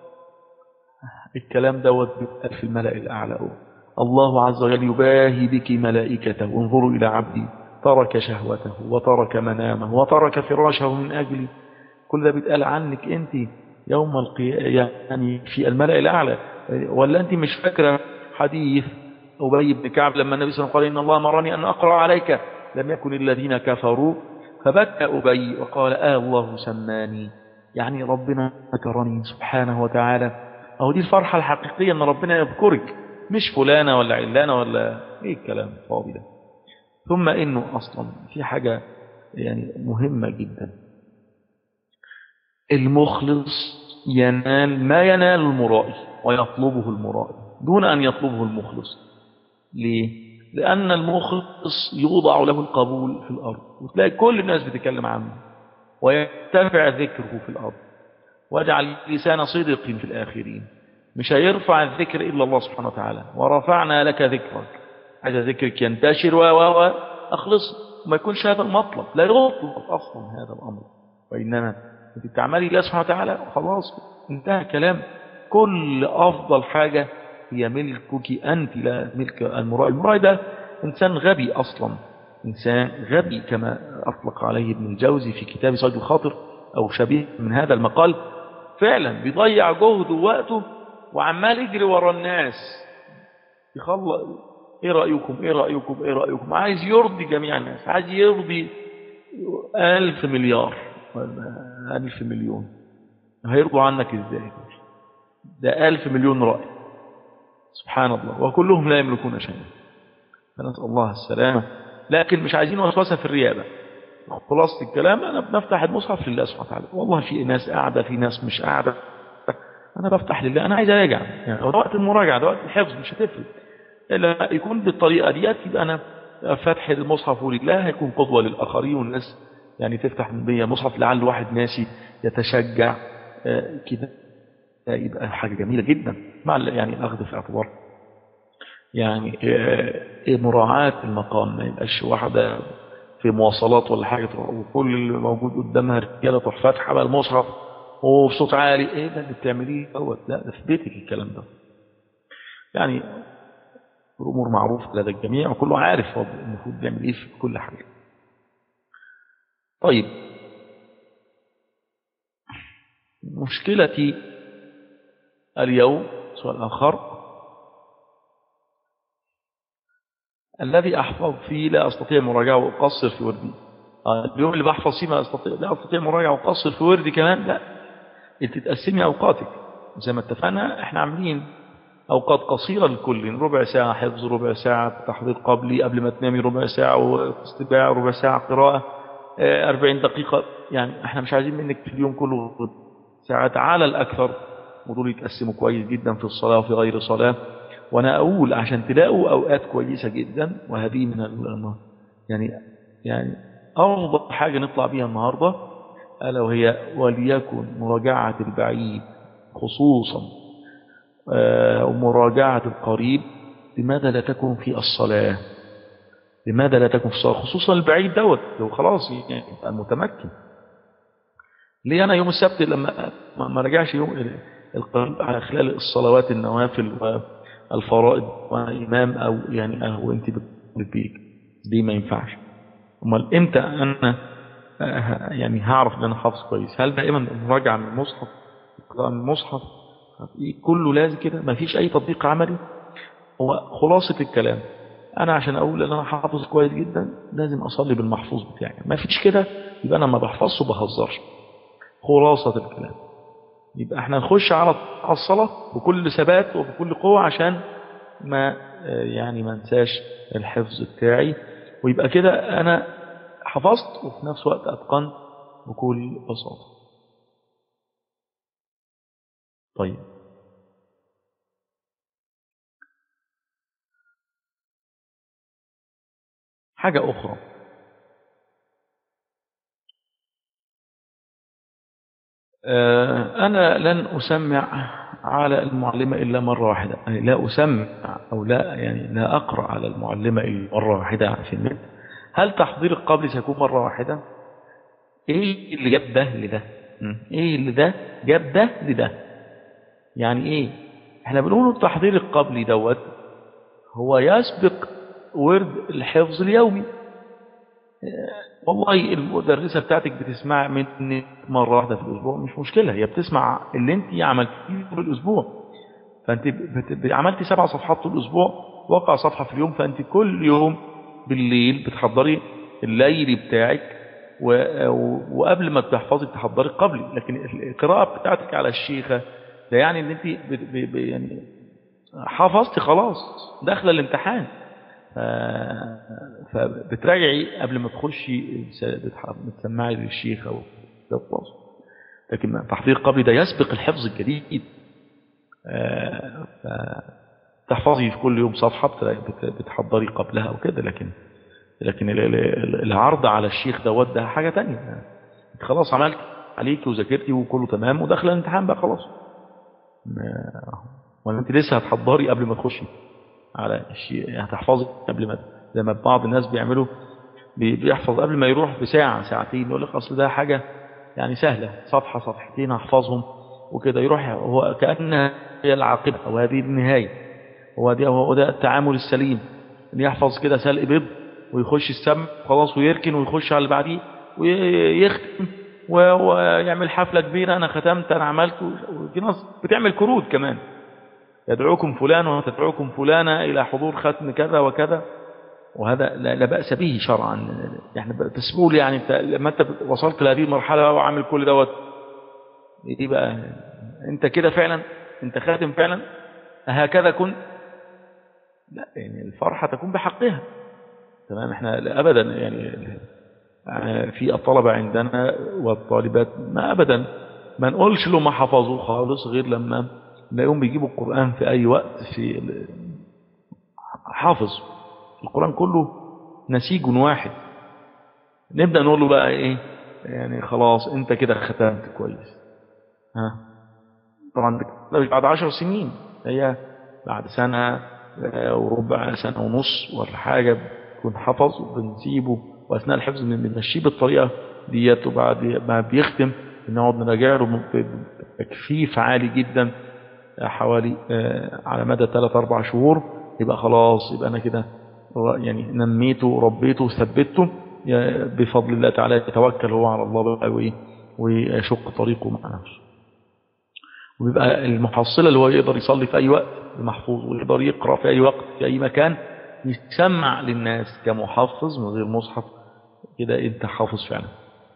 الكلام دوت بيبقى في الملأ الأعلى الله عز وجل يباهي بك ملائكته انظروا إلى عبدي ترك شهوته وترك منامه وترك فراشه من أجلي كل ده بيتقال عنك أنت يوم القيامة يعني في الملأ الأعلى ولا أنت مش فاكرة حديث أبي بن كعب لما النبي صلى الله عليه وسلم قال إن الله أمرني أن أقرأ عليك لم يكن الذين كفروا فبكى أبي وقال آه الله سماني يعني ربنا ذكرني سبحانه وتعالى أهو دي الفرحة الحقيقية أن ربنا يذكرك مش فلانة ولا علانة ولا إيه الكلام الفاضي ده ثم إنه أصلا في حاجة يعني مهمة جدا المخلص ينال ما ينال المرائي ويطلبه المرائي دون أن يطلبه المخلص ليه؟ لأن المخلص يوضع له القبول في الأرض وتلاقي كل الناس بتتكلم عنه ويرتفع ذكره في الأرض واجعل لسان صدق في الآخرين مش هيرفع الذكر إلا الله سبحانه وتعالى ورفعنا لك ذكرك عايز ذكرك ينتشر و و و أخلص وما يكونش هذا المطلب لا يطلب أصلا هذا الأمر وإنما أنت بتعملي الله سبحانه وتعالى خلاص انتهى كلام كل أفضل حاجة هي ملكك أنت لا ملك المرائي المرائي ده إنسان غبي أصلا إنسان غبي كما أطلق عليه ابن الجوزي في كتاب صيد الخاطر أو شبيه من هذا المقال فعلا بيضيع جهده ووقته وعمال يجري ورا الناس يخلص ايه رأيكم ايه رأيكم ايه رأيكم عايز يرضي جميع الناس عايز يرضي ألف مليار ولا ألف مليون هيرضوا عنك ازاي ده ألف مليون رأي سبحان الله وكلهم لا يملكون شيئا فنسأل الله السلامة لكن مش عايزين وسوسة في الريابة خلاصة الكلام أنا بنفتح المصحف لله سبحانه وتعالى والله في ناس قاعدة في ناس مش قاعدة أنا بفتح لله أنا عايز أراجع يعني ده وقت المراجعة ده وقت الحفظ مش هتفرق إلا يكون بالطريقة ديت يبقى أنا فتح المصحف لله هيكون قدوة للآخرين والناس يعني تفتح بيا مصحف لعل واحد ناسي يتشجع كده يبقى حاجة جميلة جدا مع يعني الأخذ في اعتبار يعني آه، مراعاة المقام ما يبقاش واحدة في مواصلات ولا حاجة تروح وكل اللي موجود قدامها رجالة تروح فاتحة بقى المصحف وبصوت عالي ايه ده اللي بتعمليه دوت لا ده في بيتك الكلام ده يعني الأمور معروفة لدى الجميع وكله عارف هو المفروض بيعمل ايه في كل حاجة طيب مشكلتي اليوم سؤال آخر الذي أحفظ فيه لا أستطيع مراجعة وأقصر في وردي آه، اليوم اللي بحفظ فيه ما أستطيع لا أستطيع مراجعة وأقصر في وردي كمان لا أنت تقسمي أوقاتك زي ما اتفقنا احنا عاملين أوقات قصيرة للكل ربع ساعة حفظ ربع ساعة تحضير قبلي قبل ما تنامي ربع ساعة واستباع ربع ساعة قراءة آه، 40 دقيقة يعني احنا مش عايزين منك في اليوم كله ساعات على الأكثر ودول يتقسموا كويس جدا في الصلاة وفي غير صلاة وأنا أقول عشان تلاقوا أوقات كويسة جدا وهذه من ال- يعني يعني أفضل حاجة نطلع بيها النهاردة ألا وهي وليكن مراجعة البعيد خصوصا آه، ومراجعة القريب لماذا لا تكون في الصلاة لماذا لا تكون في الصلاة خصوصا البعيد دوت لو خلاص يعني يبقى متمكن ليه أنا يوم السبت لما ما ما رجعش يوم القريب على خلال الصلوات النوافل والفرائض وأنا إمام أو يعني أو أنت بتبيك دي ما ينفعش أمال إمتى أنا آه، يعني هعرف إن أنا حافظ كويس هل دائما المراجعة من المصحف القراءة من المصحف كله لازم كده ما فيش أي تطبيق عملي هو خلاصة الكلام أنا عشان أقول إن أنا حافظ كويس جدا لازم أصلي بالمحفوظ بتاعي ما فيش كده يبقى أنا ما بحفظش وبهزرش خلاصة الكلام يبقى احنا نخش على على الصلاة بكل ثبات وبكل قوة عشان ما آه، يعني ما انساش الحفظ بتاعي ويبقى كده أنا حفظت وفي نفس الوقت أتقنت بكل بساطة طيب حاجة أخرى آه، أنا لن أسمع على المعلمة إلا مرة واحدة يعني لا أسمع أو لا يعني لا أقرأ على المعلمة إلا مرة واحدة في النت هل تحضير القبل سيكون مرة واحدة إيه اللي جاب ده لده م? إيه اللي ده جاب ده لده يعني إيه إحنا بنقول التحضير القبلي دوت هو يسبق ورد الحفظ اليومي والله المدرسة بتاعتك بتسمع مني مرة واحدة في الأسبوع مش مشكلة هي بتسمع اللي انت عملتيه طول الأسبوع فانت بت... بت... عملتي سبع صفحات طول الأسبوع وقع صفحة في اليوم فانت كل يوم بالليل بتحضري الليل بتاعك و... و... وقبل ما بتحفظي بتحضري قبلي لكن القراءة بتاعتك على الشيخة ده يعني ان انت ب... ب... ب... يعني حفظتي خلاص داخله الامتحان ف- فبتراجعي قبل ما تخشي بتح- بتسمعي للشيخ او ده خلاص لكن تحضير قبلي ده يسبق الحفظ الجديد آه، فتحفظي في كل يوم صفحة بت- بت- بتحضري قبلها وكده لكن لكن ال- ال- العرض على الشيخ دوت ده حاجة تانية انت خلاص عملت عليك وذاكرتي وكله تمام وداخل الامتحان بقى خلاص ما- ولا انت لسه هتحضري قبل ما تخشي على الشيء يعني هتحفظي قبل ما زي ما بعض الناس بيعملوا بي- بيحفظ قبل ما يروح بساعة ساعتين يقول لك أصل ده حاجة يعني سهلة صفحة صفحتين هحفظهم وكده يروح هو كأنها هي العاقبة أو هذه النهاية هو ده هو ده التعامل السليم إن يحفظ كده سلق بيض ويخش السم خلاص ويركن ويخش على اللي بعديه ويختم و- ويعمل حفلة كبيرة أنا ختمت أنا عملت وفي ناس بتعمل كروت كمان يدعوكم فلان وتدعوكم فلانة إلى حضور ختم كذا وكذا وهذا لا لا بأس به شرعا يعني بسهولة يعني انت لما انت وصلت لهذه المرحلة وعامل كل دوت ايه بقى انت كده فعلا انت خاتم فعلا هكذا كنت لا يعني الفرحة تكون بحقها تمام احنا ابدا يعني يعني في الطلبة عندنا والطالبات ما ابدا ما نقولش له ما حفظوا خالص غير لما نلاقيهم بيجيبوا القرآن في اي وقت في ال- حافظ القرآن كله نسيج واحد نبدأ نقول له بقى ايه يعني خلاص انت كده ختمت كويس ها طبعا ده مش بعد عشر سنين هي بعد سنة آه، وربع سنة ونص ولا حاجة يكون حفظ وبنسيبه وأثناء الحفظ بن- بنمشيه بالطريقة ديت وبعد ما بيختم بنقعد نراجع له بتكثيف عالي جدا آه، حوالي آه، على مدى 3 4 شهور يبقى خلاص يبقى أنا كده ر- يعني نميته وربيته وثبته يا- بفضل الله تعالى يتوكل هو على الله بقى وإيه ويشق طريقه مع نفسه ويبقى المحصلة اللي هو يقدر يصلي في أي وقت محفوظ ويقدر يقرأ في أي وقت في أي مكان يسمع للناس كمحفظ من غير مصحف كده أنت حافظ فعلا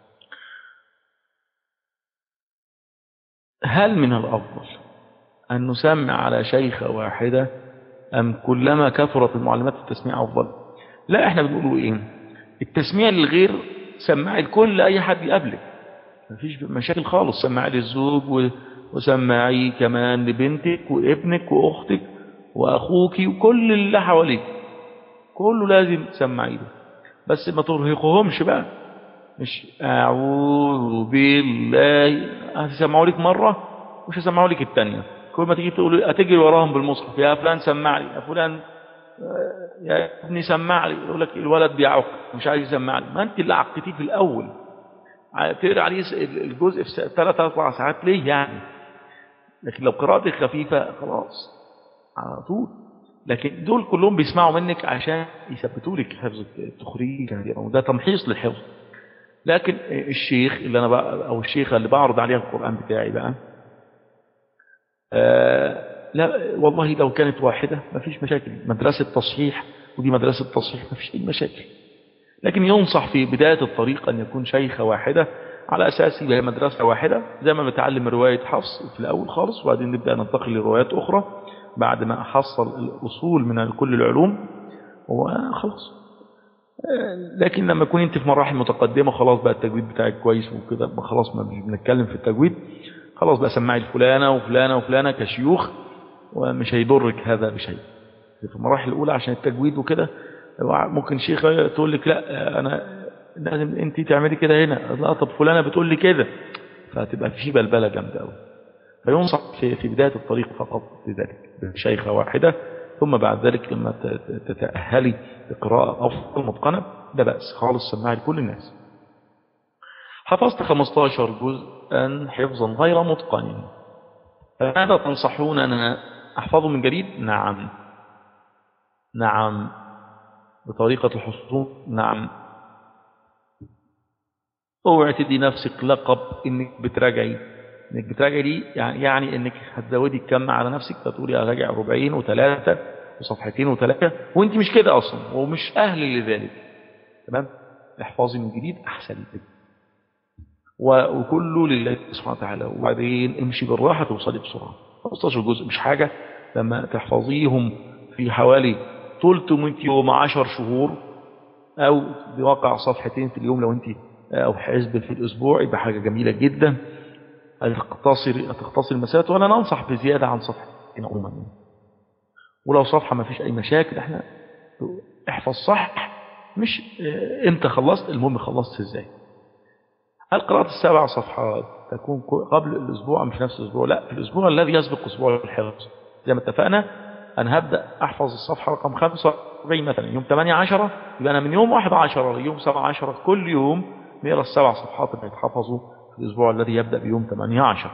هل من الأفضل أن نسمع على شيخة واحدة أم كلما كثرت المعلمات التسميع أفضل لا احنا بنقول ايه التسميع للغير سمع الكل أي حد يقابلك مفيش مشاكل خالص سمعي للزوج و- وسمعي كمان لبنتك وابنك واختك واخوك وكل اللي حواليك كله لازم تسمعي له بس ما ترهقهمش بقى مش اعوذ بالله هتسمعوا لك مره مش هسمعوا لك الثانيه كل ما تيجي تقول هتجري وراهم بالمصحف يا فلان سمع لي يا فلان آه، يا ابني سمع لي يقول لك الولد بيعق مش عايز يسمع لي ما انت اللي عقتيه في الاول تقرا عليه الجزء في ثلاث اربع ساعات ليه يعني لكن لو قراءتك خفيفه خلاص على طول لكن دول كلهم بيسمعوا منك عشان يثبتوا لك حفظ التخريج وده تمحيص للحفظ لكن الشيخ اللي انا بقى او الشيخه اللي بعرض عليها القران بتاعي بقى آه لا والله لو كانت واحده ما فيش مشاكل مدرسه تصحيح ودي مدرسه تصحيح ما فيش اي مشاكل لكن ينصح في بداية الطريق أن يكون شيخة واحدة على أساس يبقى مدرسة واحدة زي ما بتعلم رواية حفص في الأول خالص وبعدين نبدأ ننتقل لروايات أخرى بعد ما أحصل الأصول من كل العلوم وخلاص آه، لكن لما يكون أنت في مراحل متقدمة خلاص بقى التجويد بتاعك كويس وكده بقى خلاص ما مش بنتكلم في التجويد خلاص بقى سمعي الفلانة وفلانة وفلانة كشيوخ ومش هيضرك هذا بشيء في المراحل الأولى عشان التجويد وكده ممكن شيخ تقول لك لا انا لازم انت تعملي كده هنا لا طب فلانه بتقول لي كده فهتبقى في بلبله جامده قوي فينصح في في بدايه الطريق فقط بذلك بشيخه واحده ثم بعد ذلك لما ت- تتاهلي لقراءه افضل متقنه لا باس خالص سماعي لكل الناس حفظت 15 جزءا حفظا غير متقن فماذا تنصحون أنا أحفظه من جديد نعم نعم بطريقة الحصول نعم اوعي تدي نفسك لقب انك بتراجعي انك بتراجعي دي يعني, يعني انك هتزودي الكم على نفسك فتقولي اراجع ربعين وثلاثة وصفحتين وثلاثة وانت مش كده اصلا ومش اهل لذلك تمام احفظي من جديد احسن لك و- وكله لله سبحانه وتعالى وبعدين امشي بالراحة توصلي بسرعة 15 جزء مش حاجة لما تحفظيهم في حوالي 300 يوم 10 شهور او بواقع صفحتين في اليوم لو انت او حزب في الاسبوع يبقى حاجه جميله جدا هتختصر هتختصر المسافات وانا ننصح بزياده عن صفحتين عموما ولو صفحه ما فيش اي مشاكل احنا احفظ صح مش اه، امتى خلصت المهم خلصت ازاي هل قراءة السبع صفحات تكون كو- قبل الأسبوع أم في نفس الأسبوع؟ لا في الأسبوع الذي يسبق أسبوع الحفظ زي ما اتفقنا أنا هبدأ أحفظ الصفحة رقم 45 مثلا يوم 8 10 يبقى أنا من يوم 1 10 ليوم 7 10 كل يوم نقرأ السبع صفحات اللي هيتحفظوا في الأسبوع الذي يبدأ بيوم 8 10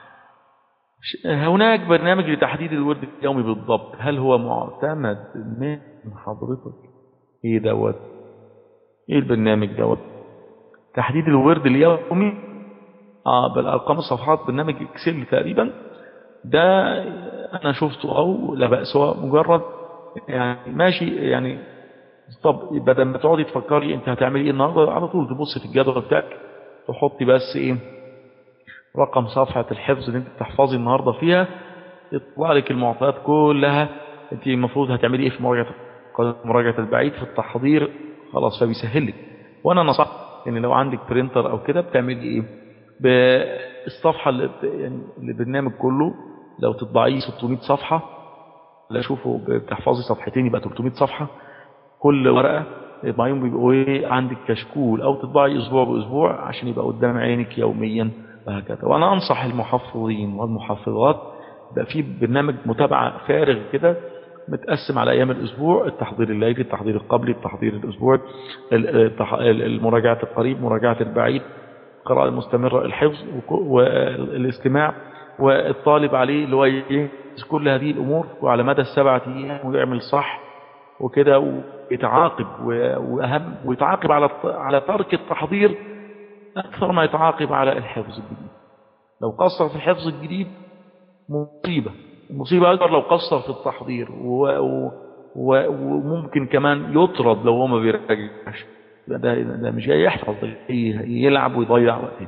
ش- هناك برنامج لتحديد الورد اليومي بالضبط هل هو معتمد من حضرتك ايه دوت ايه البرنامج دوت تحديد الورد اليومي اه بالارقام الصفحات برنامج اكسل تقريبا ده انا شفته او لا باس هو مجرد يعني ماشي يعني طب بدل ما تقعدي تفكري انت هتعملي ايه النهارده على طول تبصي في الجدول بتاعك تحطي بس ايه رقم صفحة الحفظ اللي انت بتحفظي النهارده فيها يطلع لك المعطيات كلها انت المفروض هتعملي ايه في مراجعة مراجعة البعيد في التحضير خلاص فبيسهل لك وانا نصحت ان لو عندك برينتر او كده بتعملي ايه بالصفحة اللي بت- يعني البرنامج كله لو تطبعيه 600 صفحة لا شوفوا بتحفظي صفحتين يبقى 300 صفحة كل ورقة يطبعيهم بيبقوا ايه عندك كشكول او تطبعي اسبوع باسبوع عشان يبقى قدام عينك يوميا وهكذا وانا انصح المحفظين والمحفظات يبقى في برنامج متابعة فارغ كده متقسم على أيام الأسبوع التحضير الليلي التحضير القبلي التحضير الأسبوع ال- التح- ال- المراجعة القريب مراجعة البعيد القراءة المستمرة الحفظ وك- والاستماع والطالب عليه اللي هو ينجز كل هذه الأمور وعلى مدى السبعة أيام ويعمل صح وكده ويتعاقب و- وأهم ويتعاقب على الت- على ترك التحضير أكثر ما يتعاقب على الحفظ الجديد لو قصر في الحفظ الجديد مصيبة مصيبة أكبر لو قصر في التحضير و... و... و... وممكن كمان يطرد لو هو ما بيرجعش ده, ده, ده مش جاي يحفظ ده جاي يلعب ويضيع وقته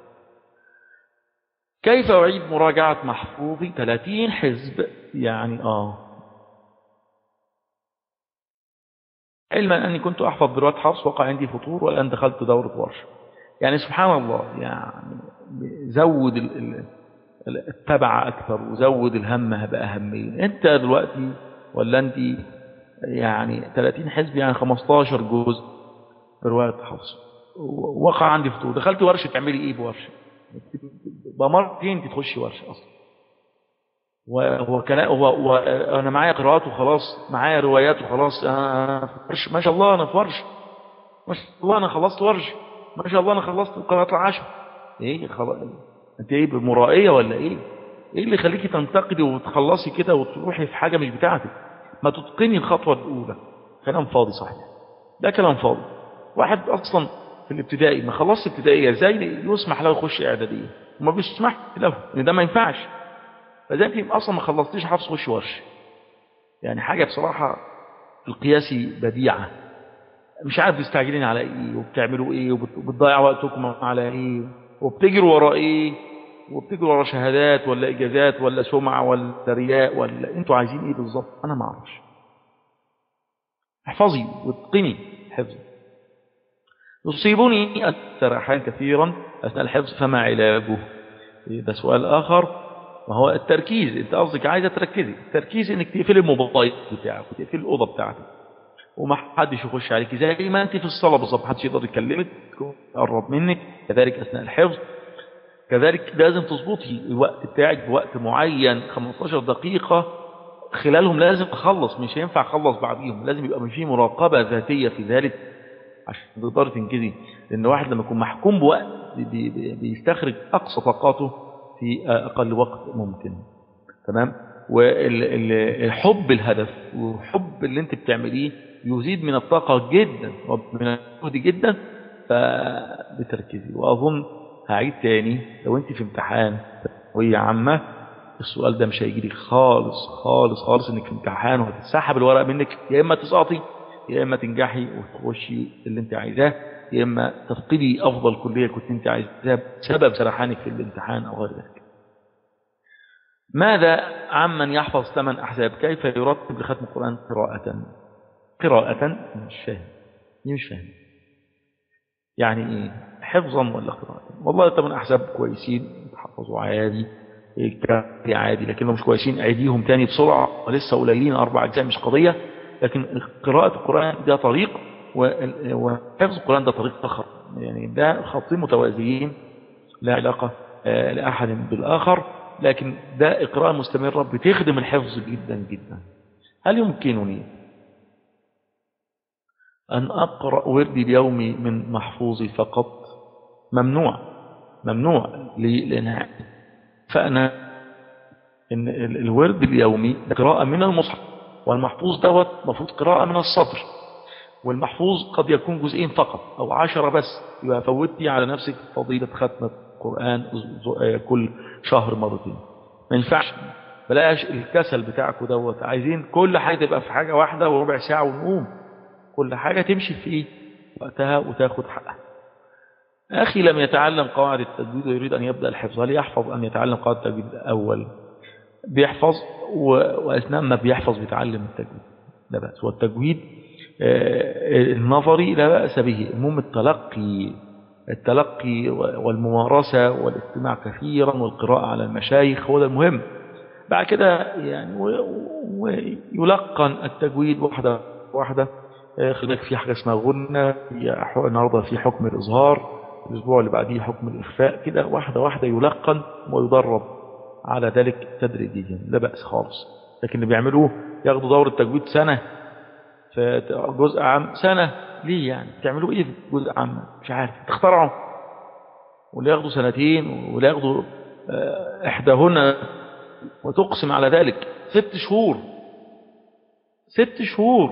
كيف أعيد مراجعة محفوظي 30 حزب يعني آه علما أني كنت أحفظ دلوقتي حفظ وقع عندي فطور والآن دخلت دورة ورش يعني سبحان الله يعني زود ال- ال- ال- التبع أكثر وزود الهم بأهمية أنت دلوقتي ولا أنت يعني 30 حزب يعني 15 جزء برواية حفص وقع عندي فطور دخلت ورشة تعملي إيه بورشة بمرتين انت تخشي ورشة أصلا وهو كلام هو وانا معايا قراءات وخلاص معايا روايات وخلاص انا في ورش ما شاء الله انا في ورش ما شاء الله انا خلصت ورش ما شاء الله انا خلصت القراءات العشر ايه خلاص انت ايه بمرائيه ولا ايه ايه اللي يخليكي تنتقدي وتخلصي كده وتروحي في حاجه مش بتاعتك ما تتقني الخطوه الاولى كلام فاضي صحيح ده كلام فاضي واحد اصلا في الابتدائي ما خلصش ابتدائيه ازاي يسمح له يخش اعداديه وما بيسمح له ان ده ما ينفعش فزي انت اصلا ما خلصتيش حفظ خش ورش يعني حاجه بصراحه القياسي بديعه مش عارف تستعجلين على ايه وبتعملوا ايه وبتضيعوا وقتكم على ايه وبتجروا ورا ايه وبتجروا ورا شهادات ولا اجازات ولا سمعه ولا رياء ولا انتوا عايزين ايه بالظبط انا ما اعرفش احفظي واتقني حفظي يصيبني السرحان كثيرا اثناء الحفظ فما علاجه ده سؤال اخر ما هو التركيز انت قصدك عايزه تركزي التركيز انك تقفلي الموبايل بتاعك وتقفلي الاوضه بتاعتك وما حدش يخش عليك زي ما انت في الصلاه بالظبط ما حدش يقدر يكلمك يقرب منك كذلك اثناء الحفظ كذلك لازم تظبطي الوقت بتاعك بوقت معين 15 دقيقه خلالهم لازم اخلص مش هينفع اخلص بعديهم لازم يبقى في مراقبه ذاتيه في ذلك عشان تقدري تنجزي لان واحد لما يكون محكوم بوقت بي- بي- بيستخرج اقصى طاقاته في أقل وقت ممكن تمام والحب الهدف وحب اللي انت بتعمليه يزيد من الطاقة جدا ومن الجهد جدا فبتركزي وأظن هعيد تاني لو انت في امتحان وهي عامة السؤال ده مش هيجي لك خالص خالص خالص انك في امتحان وهتتسحب الورق منك يا اما تسقطي يا اما تنجحي وتخشي اللي انت عايزاه يا اما تفقدي افضل كليه كنت انت عايزاها بسبب سرحانك في الامتحان او غير ذلك. ماذا عمن يحفظ ثمان احزاب كيف يرتب لختم القران قراءة؟ قراءة مش فاهم دي مش فاهم يعني ايه حفظا ولا قراءة والله ثمان احزاب كويسين يتحفظوا عادي كافي عادي لكنهم مش كويسين اعيديهم تاني بسرعة ولسه قليلين اربع اجزاء مش قضية لكن قراءة القرآن ده طريق وحفظ القرآن ده طريق آخر يعني ده خطين متوازيين لا علاقة آه، لأحد بالآخر لكن ده إقراء مستمرة بتخدم الحفظ جدا جدا هل يمكنني أن أقرأ وردي اليومي من محفوظي فقط ممنوع ممنوع ليه؟ لأن فأنا إن ال- الورد اليومي ده قراءة من المصحف والمحفوظ دوت مفروض قراءة من السطر والمحفوظ قد يكون جزئين فقط أو عشرة بس يبقى فوتي على نفسك فضيلة ختمة القرآن أز- آه، كل شهر مرتين ما ينفعش بلاش الكسل بتاعكم دوت عايزين كل حاجة تبقى في حاجة واحدة وربع ساعة ونقوم كل حاجة تمشي في وقتها وتاخد حقها أخي لم يتعلم قواعد التجويد ويريد أن يبدأ الحفظ هل يحفظ أن يتعلم قواعد التجويد الأول بيحفظ و... وأثناء ما بيحفظ بيتعلم التجويد لا بأس والتجويد آه، النظري لا بأس به المهم التلقي التلقي والممارسة والاستماع كثيرا والقراءة على المشايخ هو ده المهم بعد كده يعني و- ويلقن التجويد واحدة واحدة آه، خلي بالك في حاجة اسمها غنة في ح- النهارده في حكم الإظهار الأسبوع اللي بعديه حكم الإخفاء كده واحدة واحدة يلقن ويدرب على ذلك تدريجيا لا بأس خالص لكن اللي بيعملوه ياخدوا دورة تجويد سنة في جزء عام سنة ليه يعني تعملوا ايه في جزء عام مش عارف تخترعوا واللي ياخدوا سنتين واللي ياخدوا آه، احداهن وتقسم على ذلك ست شهور ست شهور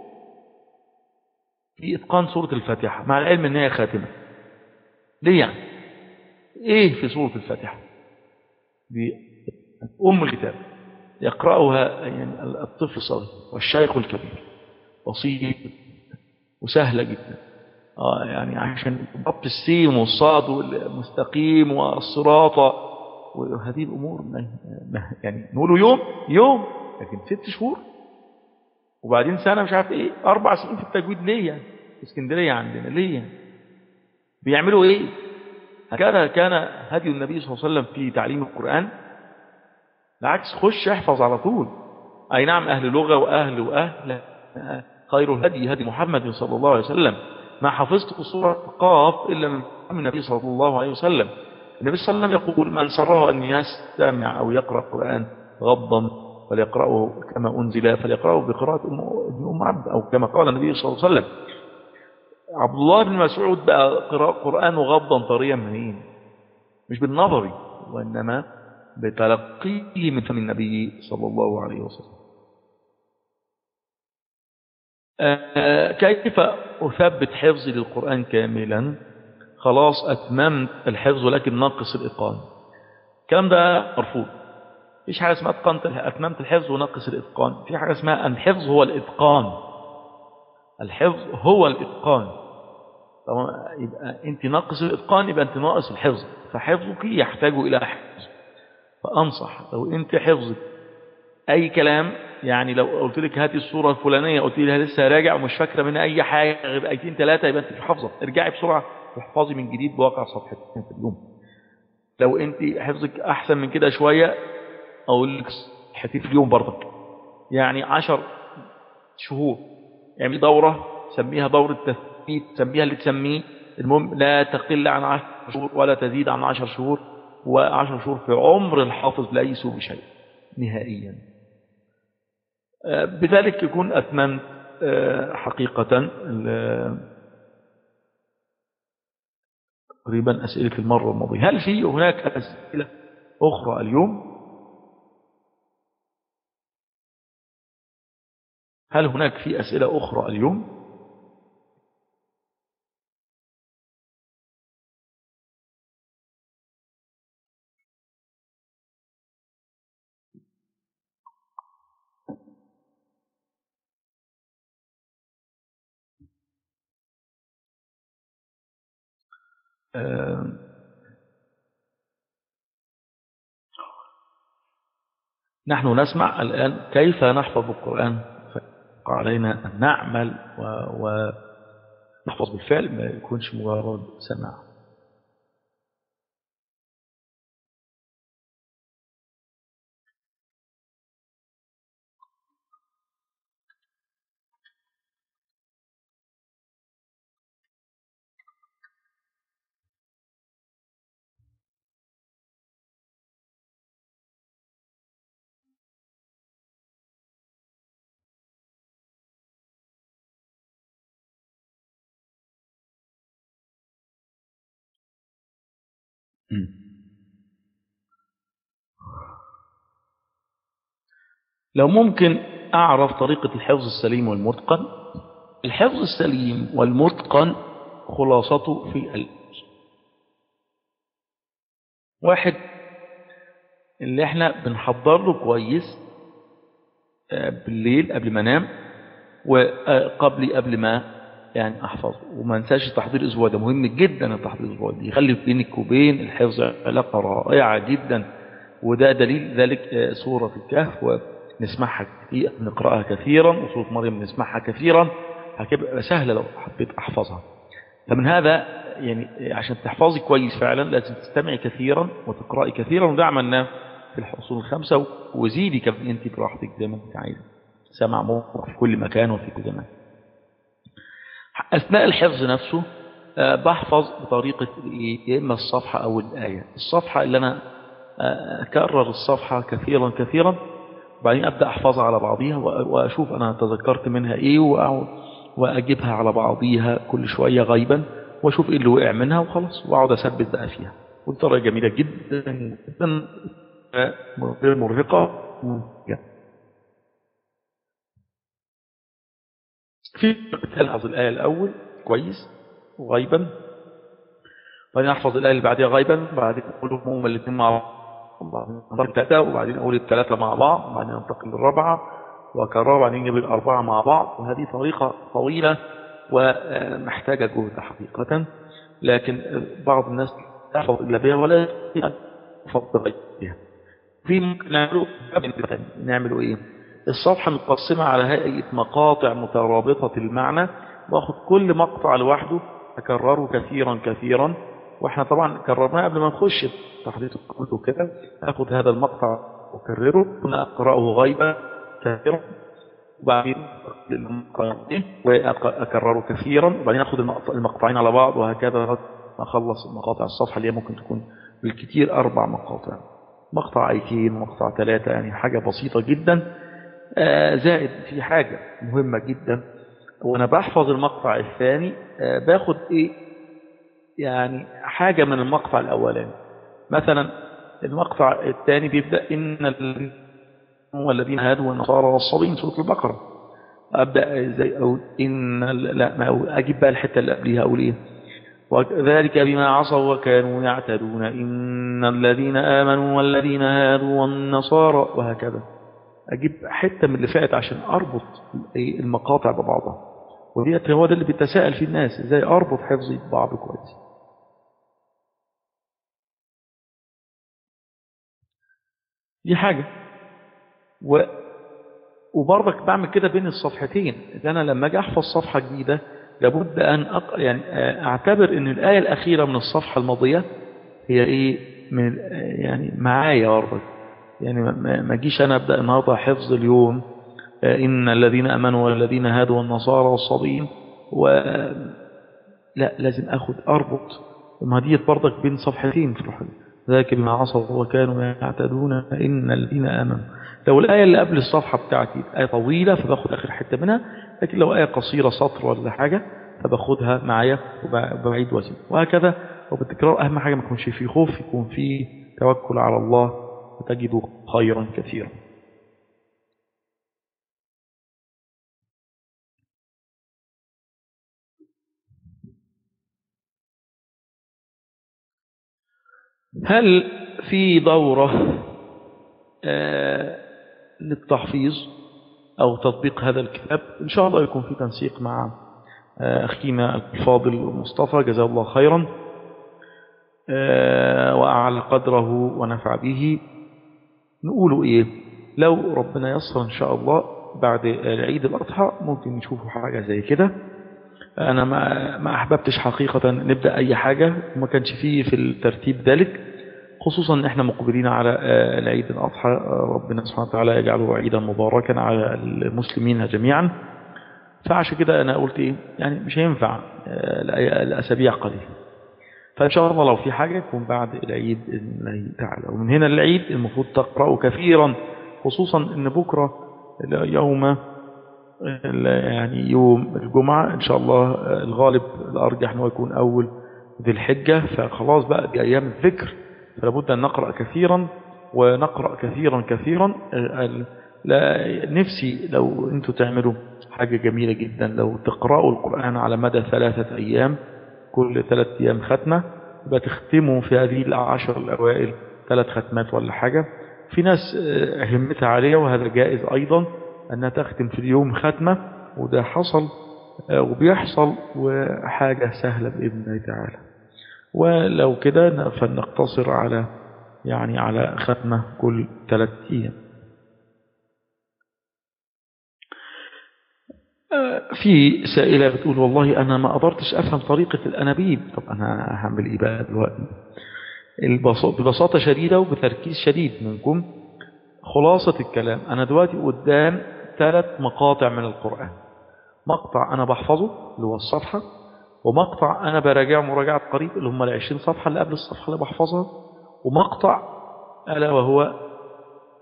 في اتقان سورة الفاتحة مع العلم ان هي خاتمة ليه يعني ايه في سورة الفاتحة دي ام الكتاب يقرأها يعني الطفل الصغير والشيخ الكبير بسيط وسهلة جدا آه يعني عشان ضبط السين والصاد والمستقيم والصراط وهذه الأمور ما ما- يعني نقوله يوم يوم لكن ست شهور وبعدين سنة مش عارف ايه أربع سنين في التجويد ليه يعني في اسكندرية عندنا ليه يعني بيعملوا ايه هكذا كان هدي النبي صلى الله عليه وسلم في تعليم القرآن بالعكس خش احفظ على طول أي نعم أهل لغة وأهل وأهل خير الهدي هدي محمد صلى الله عليه وسلم ما حفظت سورة قاف إلا من كلام النبي صلى الله عليه وسلم النبي صلى الله عليه وسلم يقول من سره أن يستمع أو يقرأ القرآن غضا فليقرأه كما أنزل فليقرأه بقراءة أم- ابن أم عبد أو كما قال النبي صلى الله عليه وسلم عبد الله بن مسعود بقى قراءة قرآن غضا طريا منين مش بالنظري وإنما بتلقيه من فم النبي صلى الله عليه وسلم آه، كيف أثبت حفظي للقرآن كاملا خلاص أتممت الحفظ ولكن ناقص الإتقان الكلام ده مرفوض مفيش حاجة اسمها أتقنت أتممت الحفظ وناقص الإتقان في حاجة اسمها الحفظ هو الإتقان الحفظ هو الإتقان طبعا يبقى أنت ناقص الإتقان يبقى أنت ناقص الحفظ فحفظك يحتاج إلى حفظ فأنصح لو أنت حفظك أي كلام يعني لو قلت لك هاتي الصورة الفلانية قلت لها لسه راجع ومش فاكرة منها أي حاجة غير آيتين ثلاثة يبقى أنت مش حافظة ارجعي بسرعة واحفظي من جديد بواقع صفحتين في اليوم لو أنت حفظك أحسن من كده شوية أقول لك صفحتين في اليوم برضك يعني عشر شهور يعني دورة سميها دورة تثبيت سميها اللي تسميه المهم لا تقل عن عشر شهور ولا تزيد عن عشر شهور وعشر شهور في عمر الحافظ ليسوا بشيء نهائيا آه، بذلك يكون أتممت آه، حقيقة ال- تقريبا أسئلة المرة الماضية هل في هناك أسئلة أخرى اليوم هل هناك في أسئلة أخرى اليوم آه، نحن نسمع الآن كيف نحفظ القرآن فيبقى علينا أن نعمل و- ونحفظ بالفعل ما يكونش مجرد سماع لو ممكن أعرف طريقة الحفظ السليم والمتقن الحفظ السليم والمتقن خلاصته في الآتي واحد اللي احنا بنحضر له كويس آه، بالليل قبل ما انام وقبل قبل ما يعني احفظه وما انساش التحضير الاسبوع ده مهم جدا التحضير الاسبوع ده يخلي بينك وبين الحفظ علاقه رائعه جدا وده دليل ذلك آه، سوره الكهف ونسمعها كثير نقراها كثيرا وسوره مريم نسمعها كثيرا هتبقى سهله لو حبيت احفظها فمن هذا يعني عشان تحفظي كويس فعلا لازم تستمعي كثيرا وتقرأي كثيرا وده عملناه في الحصول الخمسة وزيدي كمان انت براحتك زي ما انت عايزه سمع موقع في كل مكان وفي كل زمان أثناء الحفظ نفسه آه، بحفظ بطريقة إيه؟ يا إما الصفحة أو الآية الصفحة اللي أنا آه، أكرر الصفحة كثيرا كثيرا وبعدين أبدأ أحفظها على بعضيها وأ- وأشوف أنا تذكرت منها إيه وأقعد وأجيبها على بعضيها كل شوية غيبا وأشوف إيه اللي وقع منها وخلاص وأقعد أثبت بقى فيها والطريقة جميلة جدا جدا غير مرهقة ممتعة. في تلحظ الآية الأول كويس وغيبا بعدين أحفظ الآية اللي بعدها غيبا بعدين أقولهم هم الاثنين مع بعض وبعدين أنتقل الثلاثة وبعدين أقول الثلاثة مع بعض وبعدين أنتقل للرابعة وأكررها وبعدين أجيب الأربعة مع بعض وهذه طريقة طويلة ومحتاجة جهد حقيقة لكن بعض الناس لا يحفظ إلا بها ولا يحفظ بغيرها في ممكن نعمله نعمله إيه الصفحة متقسمة على هيئة مقاطع مترابطة المعنى واخد كل مقطع لوحده أكرره كثيرا كثيرا واحنا طبعا كررناه قبل ما نخش تحديث الكتب وكده اخد هذا المقطع واكرره ثم اقراه غيبا كثيرا وبعدين واكرره كثيرا وبعدين اخد المقطع- المقطعين على بعض وهكذا لغايه ما اخلص مقاطع الصفحه اللي هي ممكن تكون بالكثير اربع مقاطع مقطع ايتين مقطع ثلاثه يعني حاجه بسيطه جدا آه، زائد في حاجه مهمه جدا وانا بحفظ المقطع الثاني آه، باخد ايه يعني حاجة من المقطع الأولاني مثلا المقطع الثاني بيبدأ إن الذين والذين هادوا والنصارى والصابين سورة البقرة أبدأ زي أقول إن ال- لا ما أقول أجيب بقى الحتة اللي قبليها أقول إيه وذلك بما عصوا وكانوا يعتدون إن الذين آمنوا والذين هادوا والنصارى وهكذا أجيب حتة من اللي فات عشان أربط إيه المقاطع ببعضها وديت هو ده اللي بيتساءل فيه الناس ازاي اربط حفظي ببعض كويس دي حاجة و وبرضك بعمل كده بين الصفحتين إن انا لما اجي احفظ صفحة جديدة لابد ان أق... يعني آه، اعتبر ان الاية الاخيرة من الصفحة الماضية هي ايه من ال- آه، يعني معايا برضك يعني ما- ما ما اجيش انا ابدا النهارده حفظ اليوم آه، ان الذين امنوا والذين هادوا والنصارى والصابين و لا لازم اخد اربط ما دي برضك بين صفحتين في الحديث ذاك بما عصوا وكانوا يعتدون ان الذين امنوا لو الايه اللي قبل الصفحه بتاعتي ايه طويله فباخد اخر حته منها لكن لو ايه قصيره سطر ولا حاجه فباخدها معايا وبعيد وزن وهكذا وبالتكرار اهم حاجه ما يكونش فيه خوف يكون فيه توكل على الله وتجد خيرا كثيرا هل في دورة آه، للتحفيظ أو تطبيق هذا الكتاب إن شاء الله يكون في تنسيق مع آه، أخينا الفاضل مصطفى جزاه الله خيرا آه، وأعلى قدره ونفع به نقوله إيه لو ربنا يسر إن شاء الله بعد العيد الأضحى ممكن نشوفوا حاجة زي كده أنا ما ما أحببتش حقيقة نبدأ أي حاجة وما كانش فيه في الترتيب ذلك خصوصا ان احنا مقبلين على آه، العيد الاضحى آه، ربنا سبحانه وتعالى يجعله عيدا مباركا على المسلمين جميعا فعشان كده انا قلت ايه يعني مش هينفع آه، الأي- الاسابيع قليله فان شاء الله لو في حاجه يكون بعد العيد باذن الله تعالى ومن هنا العيد المفروض تقرأوا كثيرا خصوصا ان بكره يوم يعني يوم الجمعة إن شاء الله آه، الغالب الأرجح أنه يكون أول ذي الحجة فخلاص بقى دي أيام الذكر فلابد أن نقرأ كثيرا ونقرأ كثيرا كثيرا آه، ال- لا نفسي لو أنتوا تعملوا حاجة جميلة جدا لو تقرأوا القرآن على مدى ثلاثة أيام كل ثلاثة أيام ختمة يبقى تختموا في هذه العشر الأوائل ثلاث ختمات ولا حاجة في ناس آه، همتها عالية وهذا جائز أيضا أنها تختم في اليوم ختمة وده حصل آه، وبيحصل وحاجة سهلة بإذن الله تعالى ولو كده فلنقتصر على يعني على ختمة كل ثلاث أيام آه، في سائلة بتقول والله أنا ما قدرتش أفهم طريقة الأنابيب طب أنا هعمل إيه بقى دلوقتي البساطة ببساطة شديدة وبتركيز شديد منكم خلاصة الكلام أنا دلوقتي قدام ثلاث مقاطع من القرآن مقطع أنا بحفظه اللي هو الصفحة ومقطع أنا براجعه مراجعة قريب اللي هم العشرين صفحة اللي قبل الصفحة اللي بحفظها ومقطع ألا وهو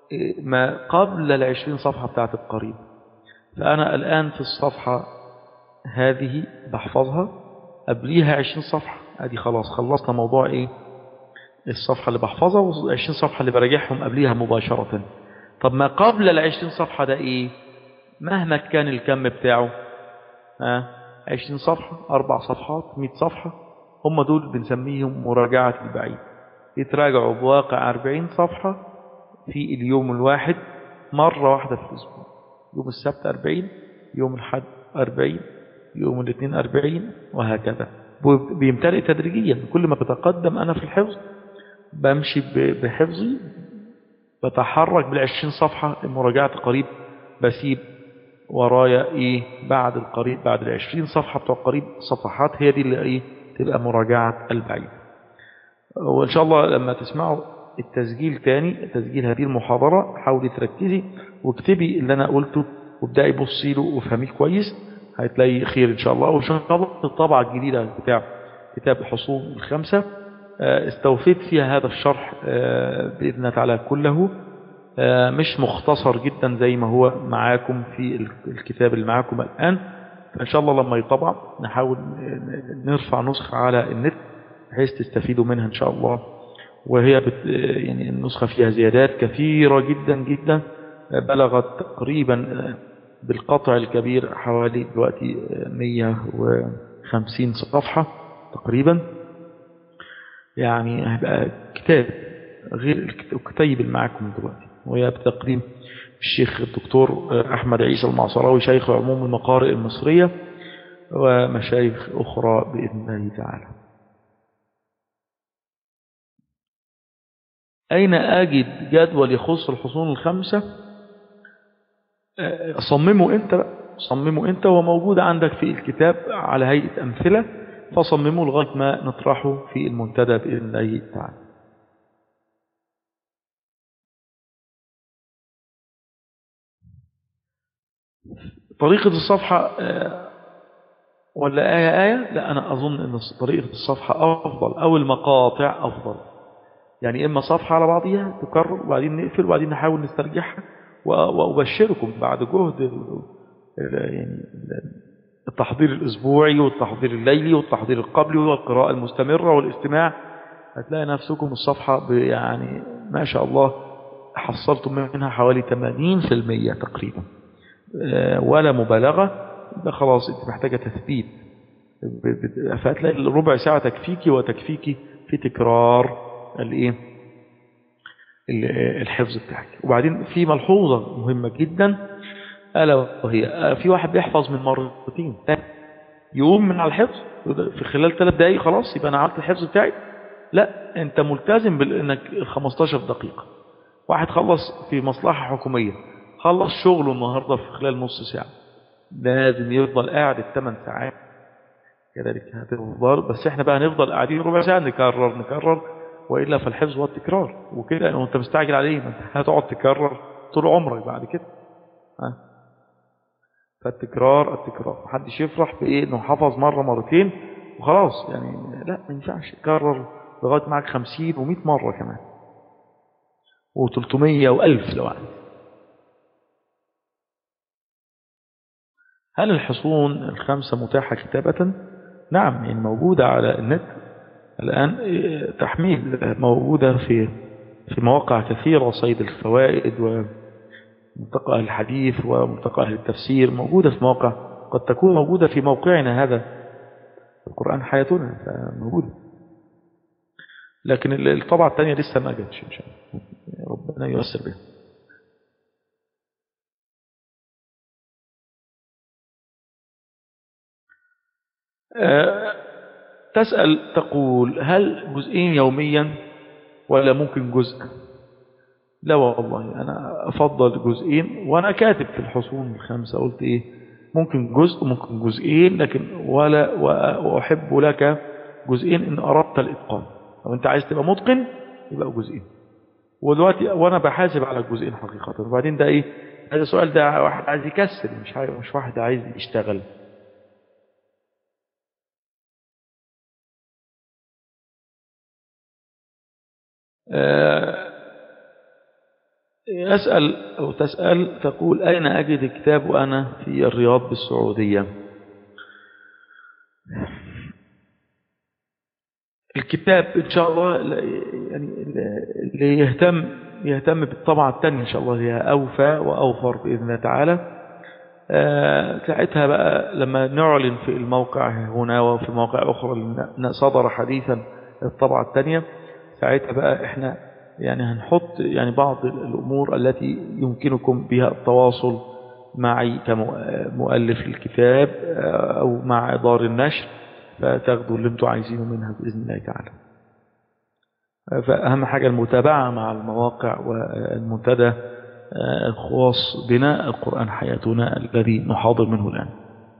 إيه، ما قبل العشرين صفحة بتاعت القريب فأنا الآن في الصفحة هذه بحفظها قبليها عشرين صفحة ادي خلاص خلصنا موضوع ايه الصفحة اللي بحفظها والعشرين صفحة اللي براجعهم قبليها مباشرة طب ما قبل العشرين صفحة ده ايه مهما كان الكم بتاعه ها عشرين صفحة أربع صفحات مئة صفحة هم دول بنسميهم مراجعة البعيد يتراجعوا بواقع أربعين صفحة في اليوم الواحد مرة واحدة في الأسبوع يوم السبت أربعين يوم الحد أربعين يوم الاثنين أربعين وهكذا بيمتلئ تدريجيا كل ما بتقدم أنا في الحفظ بمشي بحفظي بتحرك بالعشرين صفحة مراجعة قريب بسيب ورايا إيه بعد القريب بعد العشرين صفحة بتوع قريب صفحات هي دي اللي إيه تبقى مراجعة البعيد وإن شاء الله لما تسمعوا التسجيل تاني تسجيل هذه المحاضرة حاولي تركزي واكتبي اللي أنا قلته وابدأي بصي له وفهميه كويس هتلاقي خير إن شاء الله وإن شاء الله الطبعة الجديدة بتاع كتاب الحصول الخمسة استوفيت فيها هذا الشرح بإذن الله تعالى كله مش مختصر جدا زي ما هو معاكم في الكتاب اللي معاكم الآن فإن شاء الله لما يطبع نحاول نرفع نسخة على النت بحيث تستفيدوا منها إن شاء الله وهي بت يعني النسخة فيها زيادات كثيرة جدا جدا بلغت تقريبا بالقطع الكبير حوالي دلوقتي 150 صفحة تقريبا يعني هيبقى كتاب غير الكتيب اللي معاكم دلوقتي وهي بتقديم الشيخ الدكتور أحمد عيسى المعصراوي شيخ عموم المقارئ المصرية ومشايخ أخرى بإذن الله تعالى أين أجد جدول يخص الحصون الخمسة صممه أنت بقى صممه أنت وموجود عندك في الكتاب على هيئة أمثلة فصممه لغاية ما نطرحه في المنتدى بإذن الله تعالى طريقة الصفحة ولا آية آية لا أنا أظن أن طريقة الصفحة أفضل أو المقاطع أفضل يعني إما صفحة على بعضها تكرر وبعدين نقفل وبعدين نحاول نسترجعها وأبشركم بعد جهد يعني التحضير الأسبوعي والتحضير الليلي والتحضير القبلي والقراءة المستمرة والاستماع هتلاقي نفسكم الصفحة يعني ما شاء الله حصلتم منها حوالي 80% تقريبا ولا مبالغة ده خلاص انت محتاجة تثبيت فهتلاقي الربع ساعة تكفيكي وتكفيكي في تكرار الايه الحفظ بتاعك وبعدين في ملحوظة مهمة جدا ألا وهي في واحد بيحفظ من مرتين يقوم من على الحفظ في خلال ثلاث دقايق خلاص يبقى أنا عملت الحفظ بتاعي لا أنت ملتزم بأنك 15 دقيقة واحد خلص في مصلحة حكومية خلص شغله النهاردة في خلال نص ساعة لازم يفضل قاعد الثمان ساعات كذلك هتفضل بس احنا بقى نفضل قاعدين ربع ساعة نكرر نكرر وإلا فالحفظ هو التكرار وكده وانت مستعجل عليه ما انت هتقعد تكرر طول عمرك بعد كده ها فالتكرار التكرار محدش يفرح بإيه انه حفظ مرة مرتين وخلاص يعني لا ما ينفعش يكرر لغاية معك خمسين ومئة مرة كمان وتلتمية وألف لو عايز هل الحصون الخمسة متاحة كتابة؟ نعم يعني موجودة على النت الآن تحميل موجودة في في مواقع كثيرة صيد الفوائد وملتقى أهل الحديث وملتقى أهل التفسير موجودة في مواقع قد تكون موجودة في موقعنا هذا القرآن حياتنا موجودة لكن الطبعة الثانية لسه ما جاتش إن شاء الله ربنا ييسر بها أه تسأل تقول هل جزئين يوميا ولا ممكن جزء لا والله أنا أفضل جزئين وأنا كاتب في الحصون الخمسة قلت إيه ممكن جزء ممكن جزئين لكن ولا وأحب لك جزئين إن أردت الإتقان لو أنت عايز تبقى متقن يبقى جزئين ودلوقتي وأنا بحاسب على الجزئين حقيقة وبعدين ده إيه هذا السؤال ده واحد عايز يكسر مش مش واحد عايز يشتغل أسأل أو تسأل تقول أين أجد الكتاب وأنا في الرياض بالسعودية الكتاب إن شاء الله يعني اللي يهتم يهتم بالطبعة الثانية إن شاء الله هي أوفى وأوفر بإذن الله تعالى آه، ساعتها بقى لما نعلن في الموقع هنا وفي مواقع أخرى لأن صدر حديثا الطبعة الثانية ساعتها بقى إحنا يعني هنحط يعني بعض الأمور التي يمكنكم بها التواصل معي كمؤلف الكتاب آه، أو مع دار النشر فتاخدوا اللي انتوا عايزينه منها بإذن الله تعالى فأهم حاجة المتابعة مع المواقع والمنتدى الخاص بنا القرآن حياتنا الذي نحاضر منه الآن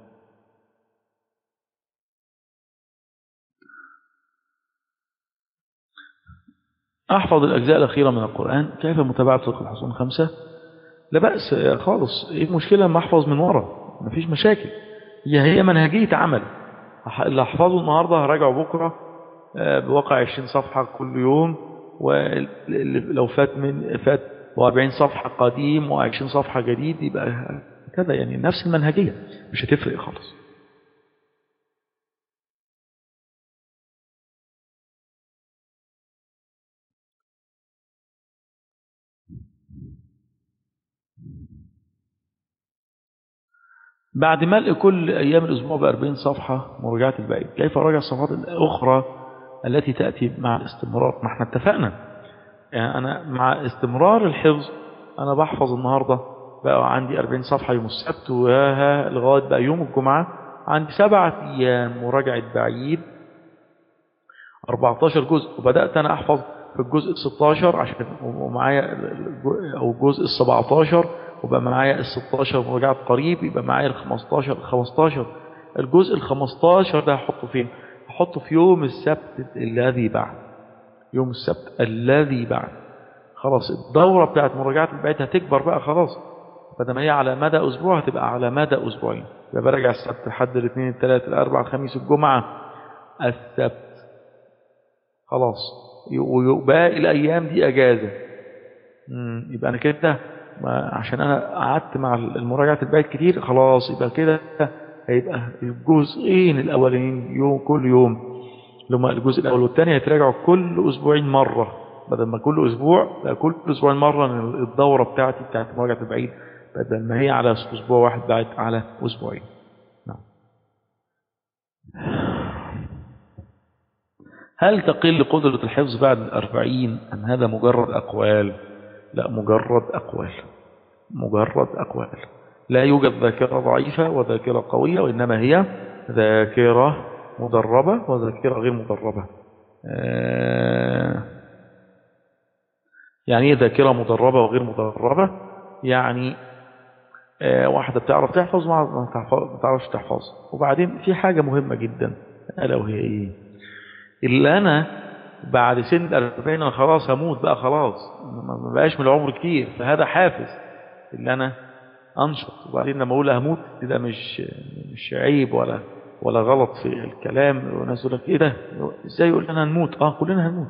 أحفظ الأجزاء الأخيرة من القرآن كيف متابعة فقه الحصون خمسة لا بأس خالص إيه المشكلة لما أحفظ من ورا مفيش مشاكل هي هي منهجية عمل اللي أحفظه النهاردة هراجعه بكرة بواقع 20 صفحة كل يوم ولو فات من فات و40 صفحة قديم و20 صفحة جديد يبقى كذا يعني نفس المنهجية مش هتفرق خالص بعد ملء كل أيام الأسبوع بأربعين صفحة مراجعة البعيد كيف أراجع الصفحات الأخرى التي تأتي مع الاستمرار ما احنا اتفقنا يعني أنا مع استمرار الحفظ أنا بحفظ النهاردة بقى عندي 40 صفحة يوم السبت وها لغاية بقى يوم الجمعة عندي سبعة أيام مراجعة بعيد 14 جزء وبدأت أنا أحفظ في الجزء 16 عشان ومعايا أو الجزء 17 وبقى معايا ال 16 مراجعة قريب يبقى معايا ال 15 ال 15 الجزء ال 15 ده هحطه فين؟ هحطه في يوم السبت الذي بعد يوم السبت الذي بعد خلاص الدورة بتاعت مراجعة البيت هتكبر بقى خلاص بدل ما هي على مدى أسبوع هتبقى على مدى أسبوعين يبقى براجع السبت لحد الاثنين الثلاث الأربع الخميس الجمعة السبت خلاص وباقي الأيام دي أجازة يبقى أنا كده عشان أنا قعدت مع المراجعة البيت كتير خلاص يبقى كده هيبقى الجزئين الأولين يوم كل يوم لما الجزء الأول والثاني هيتراجعوا كل أسبوعين مرة بدل ما كل أسبوع بقى كل أسبوعين مرة الدورة بتاعتي بتاعت مراجعة البعيد بدل ما هي على أسبوع واحد بقت على أسبوعين نعم. هل تقل قدرة الحفظ بعد الأربعين أم هذا مجرد أقوال لا مجرد أقوال مجرد أقوال لا يوجد ذاكرة ضعيفة وذاكرة قوية وإنما هي ذاكرة مدربة وذاكرة غير مدربة يعني ايه ذاكرة مدربة وغير مدربة يعني واحدة بتعرف تحفظ ما بتعرفش تحفظ وبعدين في حاجة مهمة جدا ألا وهي ايه اللي أنا بعد سن الأربعين أنا خلاص هموت بقى خلاص ما بقاش من العمر كتير فهذا حافز اللي أنا أنشط وبعدين لما أقول هموت ده مش مش عيب ولا ولا غلط في الكلام والناس يقول لك ايه ده ازاي يقول انا هنموت اه كلنا هنموت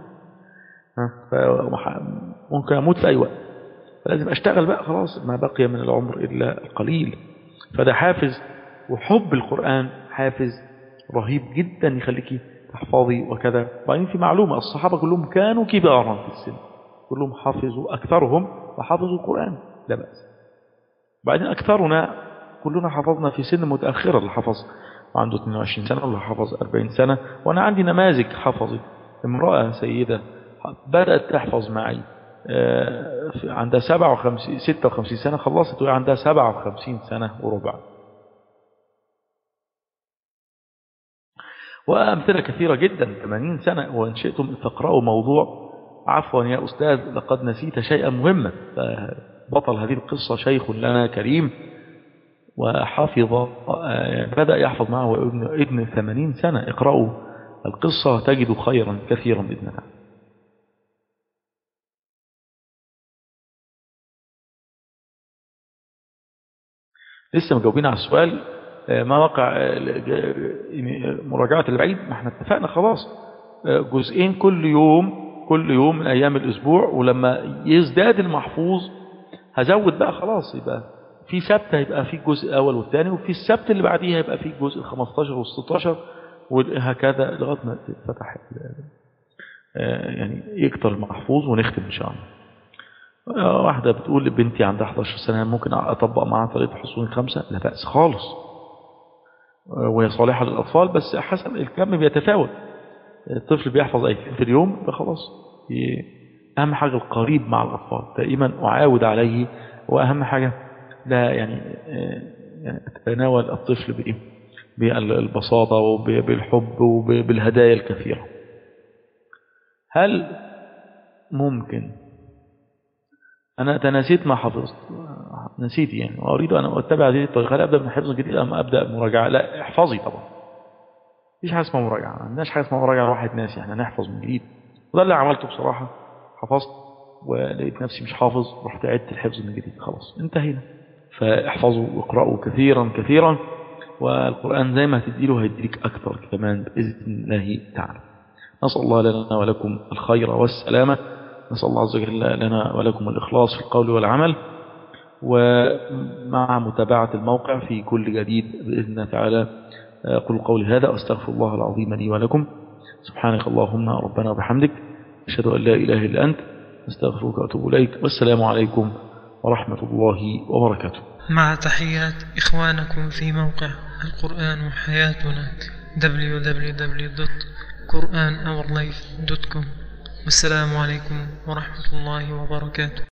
ممكن اموت في اي وقت فلازم اشتغل بقى خلاص ما بقي من العمر الا القليل فده حافز وحب القران حافز رهيب جدا يخليكي تحفظي وكذا وبعدين في معلومه الصحابه كلهم كانوا كبارا في السن كلهم حافظوا اكثرهم وحافظوا القران لا باس بعدين اكثرنا كلنا حفظنا في سن متاخره اللي حفظ وعنده 22 سنة والله حفظ 40 سنة وأنا عندي نماذج حفظت امرأة سيدة بدأت تحفظ معي عندها 57 56 سنة خلصت وهي عندها 57 سنة وربع وأمثلة كثيرة جدا 80 سنة وإن شئتم تقرأوا موضوع عفوا يا أستاذ لقد نسيت شيئا مهما بطل هذه القصة شيخ لنا كريم وحفظ بدأ يحفظ معه ابن ابن 80 سنة اقرأوا القصة تجد خيرا كثيرا بإذن الله لسه مجاوبين على السؤال ما وقع مراجعة البعيد ما احنا اتفقنا خلاص جزئين كل يوم كل يوم من أيام الأسبوع ولما يزداد المحفوظ هزود بقى خلاص يبقى في سبت هيبقى في الجزء الأول والثاني وفي السبت اللي بعديه هيبقى في الجزء ال 15 وال 16 وهكذا لغاية ما تتفتح آه، يعني يكتر المحفوظ ونختم إن شاء الله آه، واحدة بتقول بنتي عندها 11 سنة ممكن أطبق معاها طريقة حصول الخمسة لا بأس خالص آه، وهي صالحة للأطفال بس حسب الكم بيتفاوت الطفل بيحفظ آيتين في اليوم فخلاص ي- أهم حاجة القريب مع الأطفال دائما أعاود عليه وأهم حاجة لا يعني آه، يعني أتناول الطفل بإيه بالبساطة وبالحب وبالهدايا الكثيرة هل ممكن أنا تناسيت ما حفظت نسيت يعني وأريد أن أتبع هذه الطريقة هل أبدأ من حفظ جديد أم أبدأ مراجعة لا احفظي طبعا مفيش حاجة اسمها مراجعة ما عندناش حاجة اسمها مراجعة واحد ناسي احنا نحفظ من جديد وده اللي عملته بصراحة حفظت ولقيت نفسي مش حافظ رحت عدت الحفظ من جديد خلاص انتهينا فاحفظوا واقرأوا كثيرا كثيرا والقرآن زي ما هتديله هيديلك أكثر كمان بإذن الله تعالى نسأل الله لنا ولكم الخير والسلامة نسأل الله عز وجل لنا ولكم الإخلاص في القول والعمل ومع متابعة الموقع في كل جديد بإذن الله تعالى أقول قولي هذا أستغفر الله العظيم لي ولكم سبحانك اللهم ربنا وبحمدك أشهد أن لا إله إلا أنت أستغفرك وأتوب إليك والسلام عليكم ورحمة الله وبركاته مع تحيات إخوانكم في موقع القرآن حياتنا www.quranourlife.com والسلام عليكم ورحمة الله وبركاته